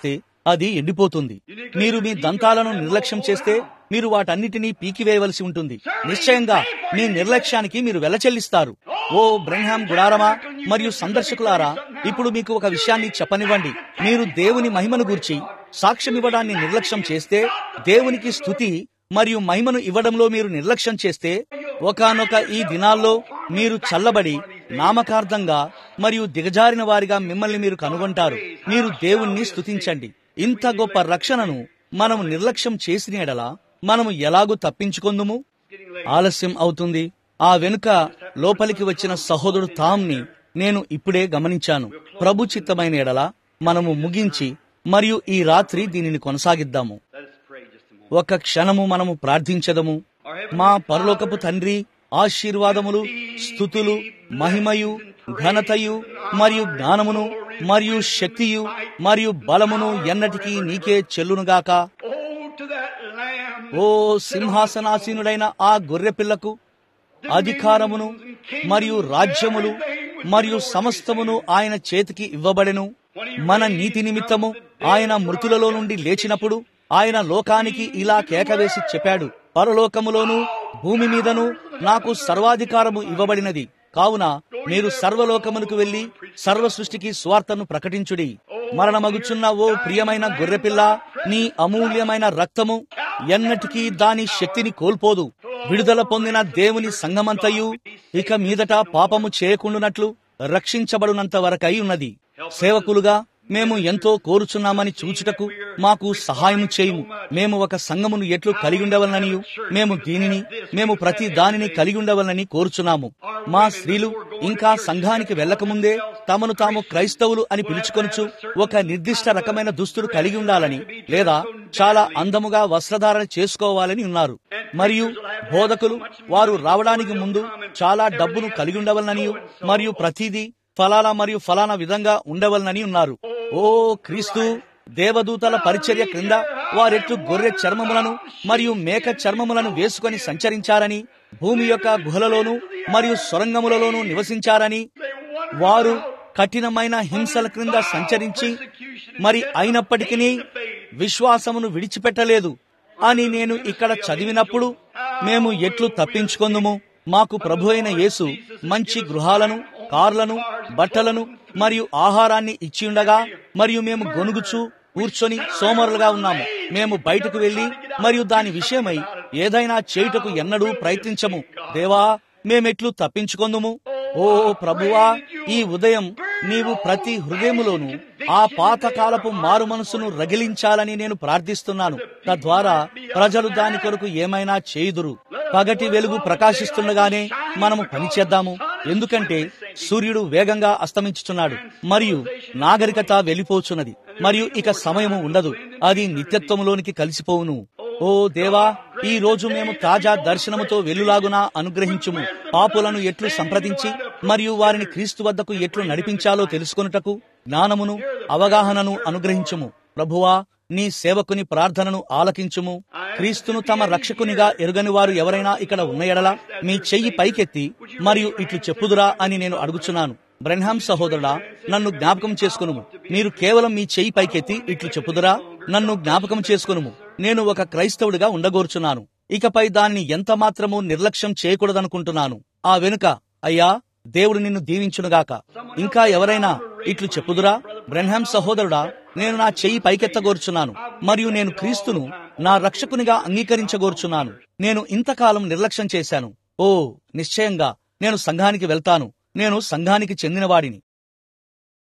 అది ఎండిపోతుంది మీరు మీ దంతాలను నిర్లక్ష్యం చేస్తే మీరు వాటన్నిటినీ పీకివేయవలసి ఉంటుంది నిశ్చయంగా మీ నిర్లక్ష్యానికి మీరు వెల చెల్లిస్తారు ఓ బ్రహ్మాం గుడారమా మరియు సందర్శకులారా ఇప్పుడు మీకు ఒక విషయాన్ని చెప్పనివ్వండి మీరు దేవుని మహిమను గూర్చి సాక్ష్యమివ్వడాన్ని నిర్లక్ష్యం చేస్తే దేవునికి స్థుతి మరియు మహిమను ఇవ్వడంలో మీరు నిర్లక్ష్యం చేస్తే ఒకానొక ఈ దినాల్లో మీరు చల్లబడి నామకార్థంగా మరియు దిగజారిన వారిగా మిమ్మల్ని మీరు కనుగొంటారు మీరు దేవుణ్ణి స్తుతించండి ఇంత గొప్ప రక్షణను మనము నిర్లక్ష్యం చేసిన ఎడల మనము ఎలాగూ తప్పించుకొందుము ఆలస్యం అవుతుంది ఆ వెనుక లోపలికి వచ్చిన సహోదరుడు తామ్ని నేను ఇప్పుడే గమనించాను ప్రభు చిత్తమైన ఎడల మనము ముగించి మరియు ఈ రాత్రి దీనిని కొనసాగిద్దాము Let us pray just a moment. ఒక క్షణము మనము ప్రార్థించదము మా పరలోకపు తండ్రి ఆశీర్వాదములు స్థుతులు మహిమయు ఘనతయు మరియు జ్ఞానమును మరియు శక్తియు మరియు బలమును ఎన్నటికీ నీకే చెల్లునుగాక Oh, to that Lamb. ఓ సింహాసనాసీనుడైన ఆ గొర్రె పిల్లకు అధికారమును మరియు రాజ్యములు మరియు సమస్తమును ఆయన చేతికి ఇవ్వబడెను మన నీతి నిమిత్తము ఆయన మృతులలో నుండి లేచినప్పుడు ఆయన లోకానికి ఇలా కేకవేసి చెప్పాడు పరలోకములోను భూమి మీదను నాకు సర్వాధికారము ఇవ్వబడినది కావున మీరు సర్వలోకమునకు వెళ్లి సర్వ సృష్టికి స్వార్థను ప్రకటించుడి మరణమగుచున్న ఓ ప్రియమైన గొర్రెపిల్ల నీ అమూల్యమైన రక్తము ఎన్నటికీ దాని శక్తిని కోల్పోదు విడుదల పొందిన దేవుని సంగమంతయు ఇక మీదట పాపము చేయకుండునట్లు రక్షించబడునంత వరకై ఉన్నది సేవకులుగా మేము ఎంతో కోరుచున్నామని చూచుటకు మాకు సహాయం చేయుము మేము ఒక సంఘమును ఎట్లు కలిగి ఉండవలననియు మేము దీనిని మేము ప్రతి దానిని కలిగి ఉండవలనని కోరుచున్నాము మా స్త్రీలు ఇంకా సంఘానికి వెళ్లకముందే తమను తాము క్రైస్తవులు అని పిలుచుకొనుచు ఒక నిర్దిష్ట రకమైన దుస్తులు కలిగి ఉండాలని లేదా చాలా అందముగా వస్త్రధారణ చేసుకోవాలని ఉన్నారు మరియు బోధకులు వారు రావడానికి ముందు చాలా డబ్బును కలిగి ఉండవలననియు మరియు ప్రతిదీ ఫలానా మరియు ఫలానా విధంగా ఉండవలనని ఉన్నారు ఓ క్రీస్తు దేవదూతల పరిచర్య క్రింద వారెట్లు గొర్రె చర్మములను మరియు మేక చర్మములను వేసుకొని సంచరించారని భూమి యొక్క గుహలలోను మరియు సొరంగములలోనూ నివసించారని వారు కఠినమైన హింసల క్రింద సంచరించి మరి అయినప్పటికీ విశ్వాసమును విడిచిపెట్టలేదు అని నేను ఇక్కడ చదివినప్పుడు మేము ఎట్లు తప్పించుకొందుము మాకు ప్రభు అయిన యేసు మంచి గృహాలను కార్లను బట్టలను మరియు ఆహారాన్ని ఇచ్చి ఉండగా మరియు మేము గొనుగుచు కూర్చొని సోమరులుగా ఉన్నాము మేము బయటకు వెళ్లి మరియు దాని విషయమై ఏదైనా చేయుటకు ఎన్నడూ ప్రయత్నించము దేవా మేమెట్లు తప్పించుకొందుము ఓ ప్రభువా ఈ ఉదయం నీవు ప్రతి హృదయములోను ఆ పాతకాలపు మారు మనసును రగిలించాలని నేను ప్రార్థిస్తున్నాను తద్వారా ప్రజలు దాని కొరకు ఏమైనా చేయుదురు పగటి వెలుగు ప్రకాశిస్తుండగానే మనము పనిచేద్దాము ఎందుకంటే సూర్యుడు వేగంగా అస్తమించుచున్నాడు మరియు నాగరికత వెళ్లిపోచున్నది మరియు ఇక సమయము ఉండదు అది నిత్యత్వములోనికి కలిసిపోవును ఓ దేవా ఈ రోజు మేము తాజా దర్శనముతో వెలులాగునా అనుగ్రహించుము పాపులను ఎట్లు సంప్రదించి మరియు వారిని క్రీస్తు వద్దకు ఎట్లు నడిపించాలో తెలుసుకొనుటకు జ్ఞానమును అవగాహనను అనుగ్రహించుము ప్రభువా నీ సేవకుని ప్రార్థనను ఆలకించుము క్రీస్తును తమ రక్షకునిగా ఎరుగని వారు ఎవరైనా ఇక్కడ ఉన్న ఎడలా మీ చెయ్యి పైకెత్తి మరియు ఇట్లు చెప్పుదురా అని నేను అడుగుచున్నాను బ్రహ్మాం సహోదరుడా నన్ను జ్ఞాపకం చేసుకునుము మీరు కేవలం మీ చెయ్యి పైకెత్తి ఇట్లు చెప్పుదురా నన్ను జ్ఞాపకం చేసుకునుము నేను ఒక క్రైస్తవుడిగా ఉండగోరుచున్నాను ఇకపై దాన్ని ఎంత మాత్రము నిర్లక్ష్యం చేయకూడదనుకుంటున్నాను ఆ వెనుక అయ్యా దేవుడు నిన్ను దీవించునుగాక ఇంకా ఎవరైనా ఇట్లు చెప్పుదురా బ్రహ్మాం సహోదరుడా నేను నా చెయ్యి పైకెత్తగోరుచున్నాను మరియు నేను క్రీస్తును నా రక్షకునిగా అంగీకరించగోరుచున్నాను నేను ఇంతకాలం నిర్లక్ష్యం చేశాను ఓ నిశ్చయంగా నేను సంఘానికి వెళ్తాను నేను సంఘానికి చెందినవాడిని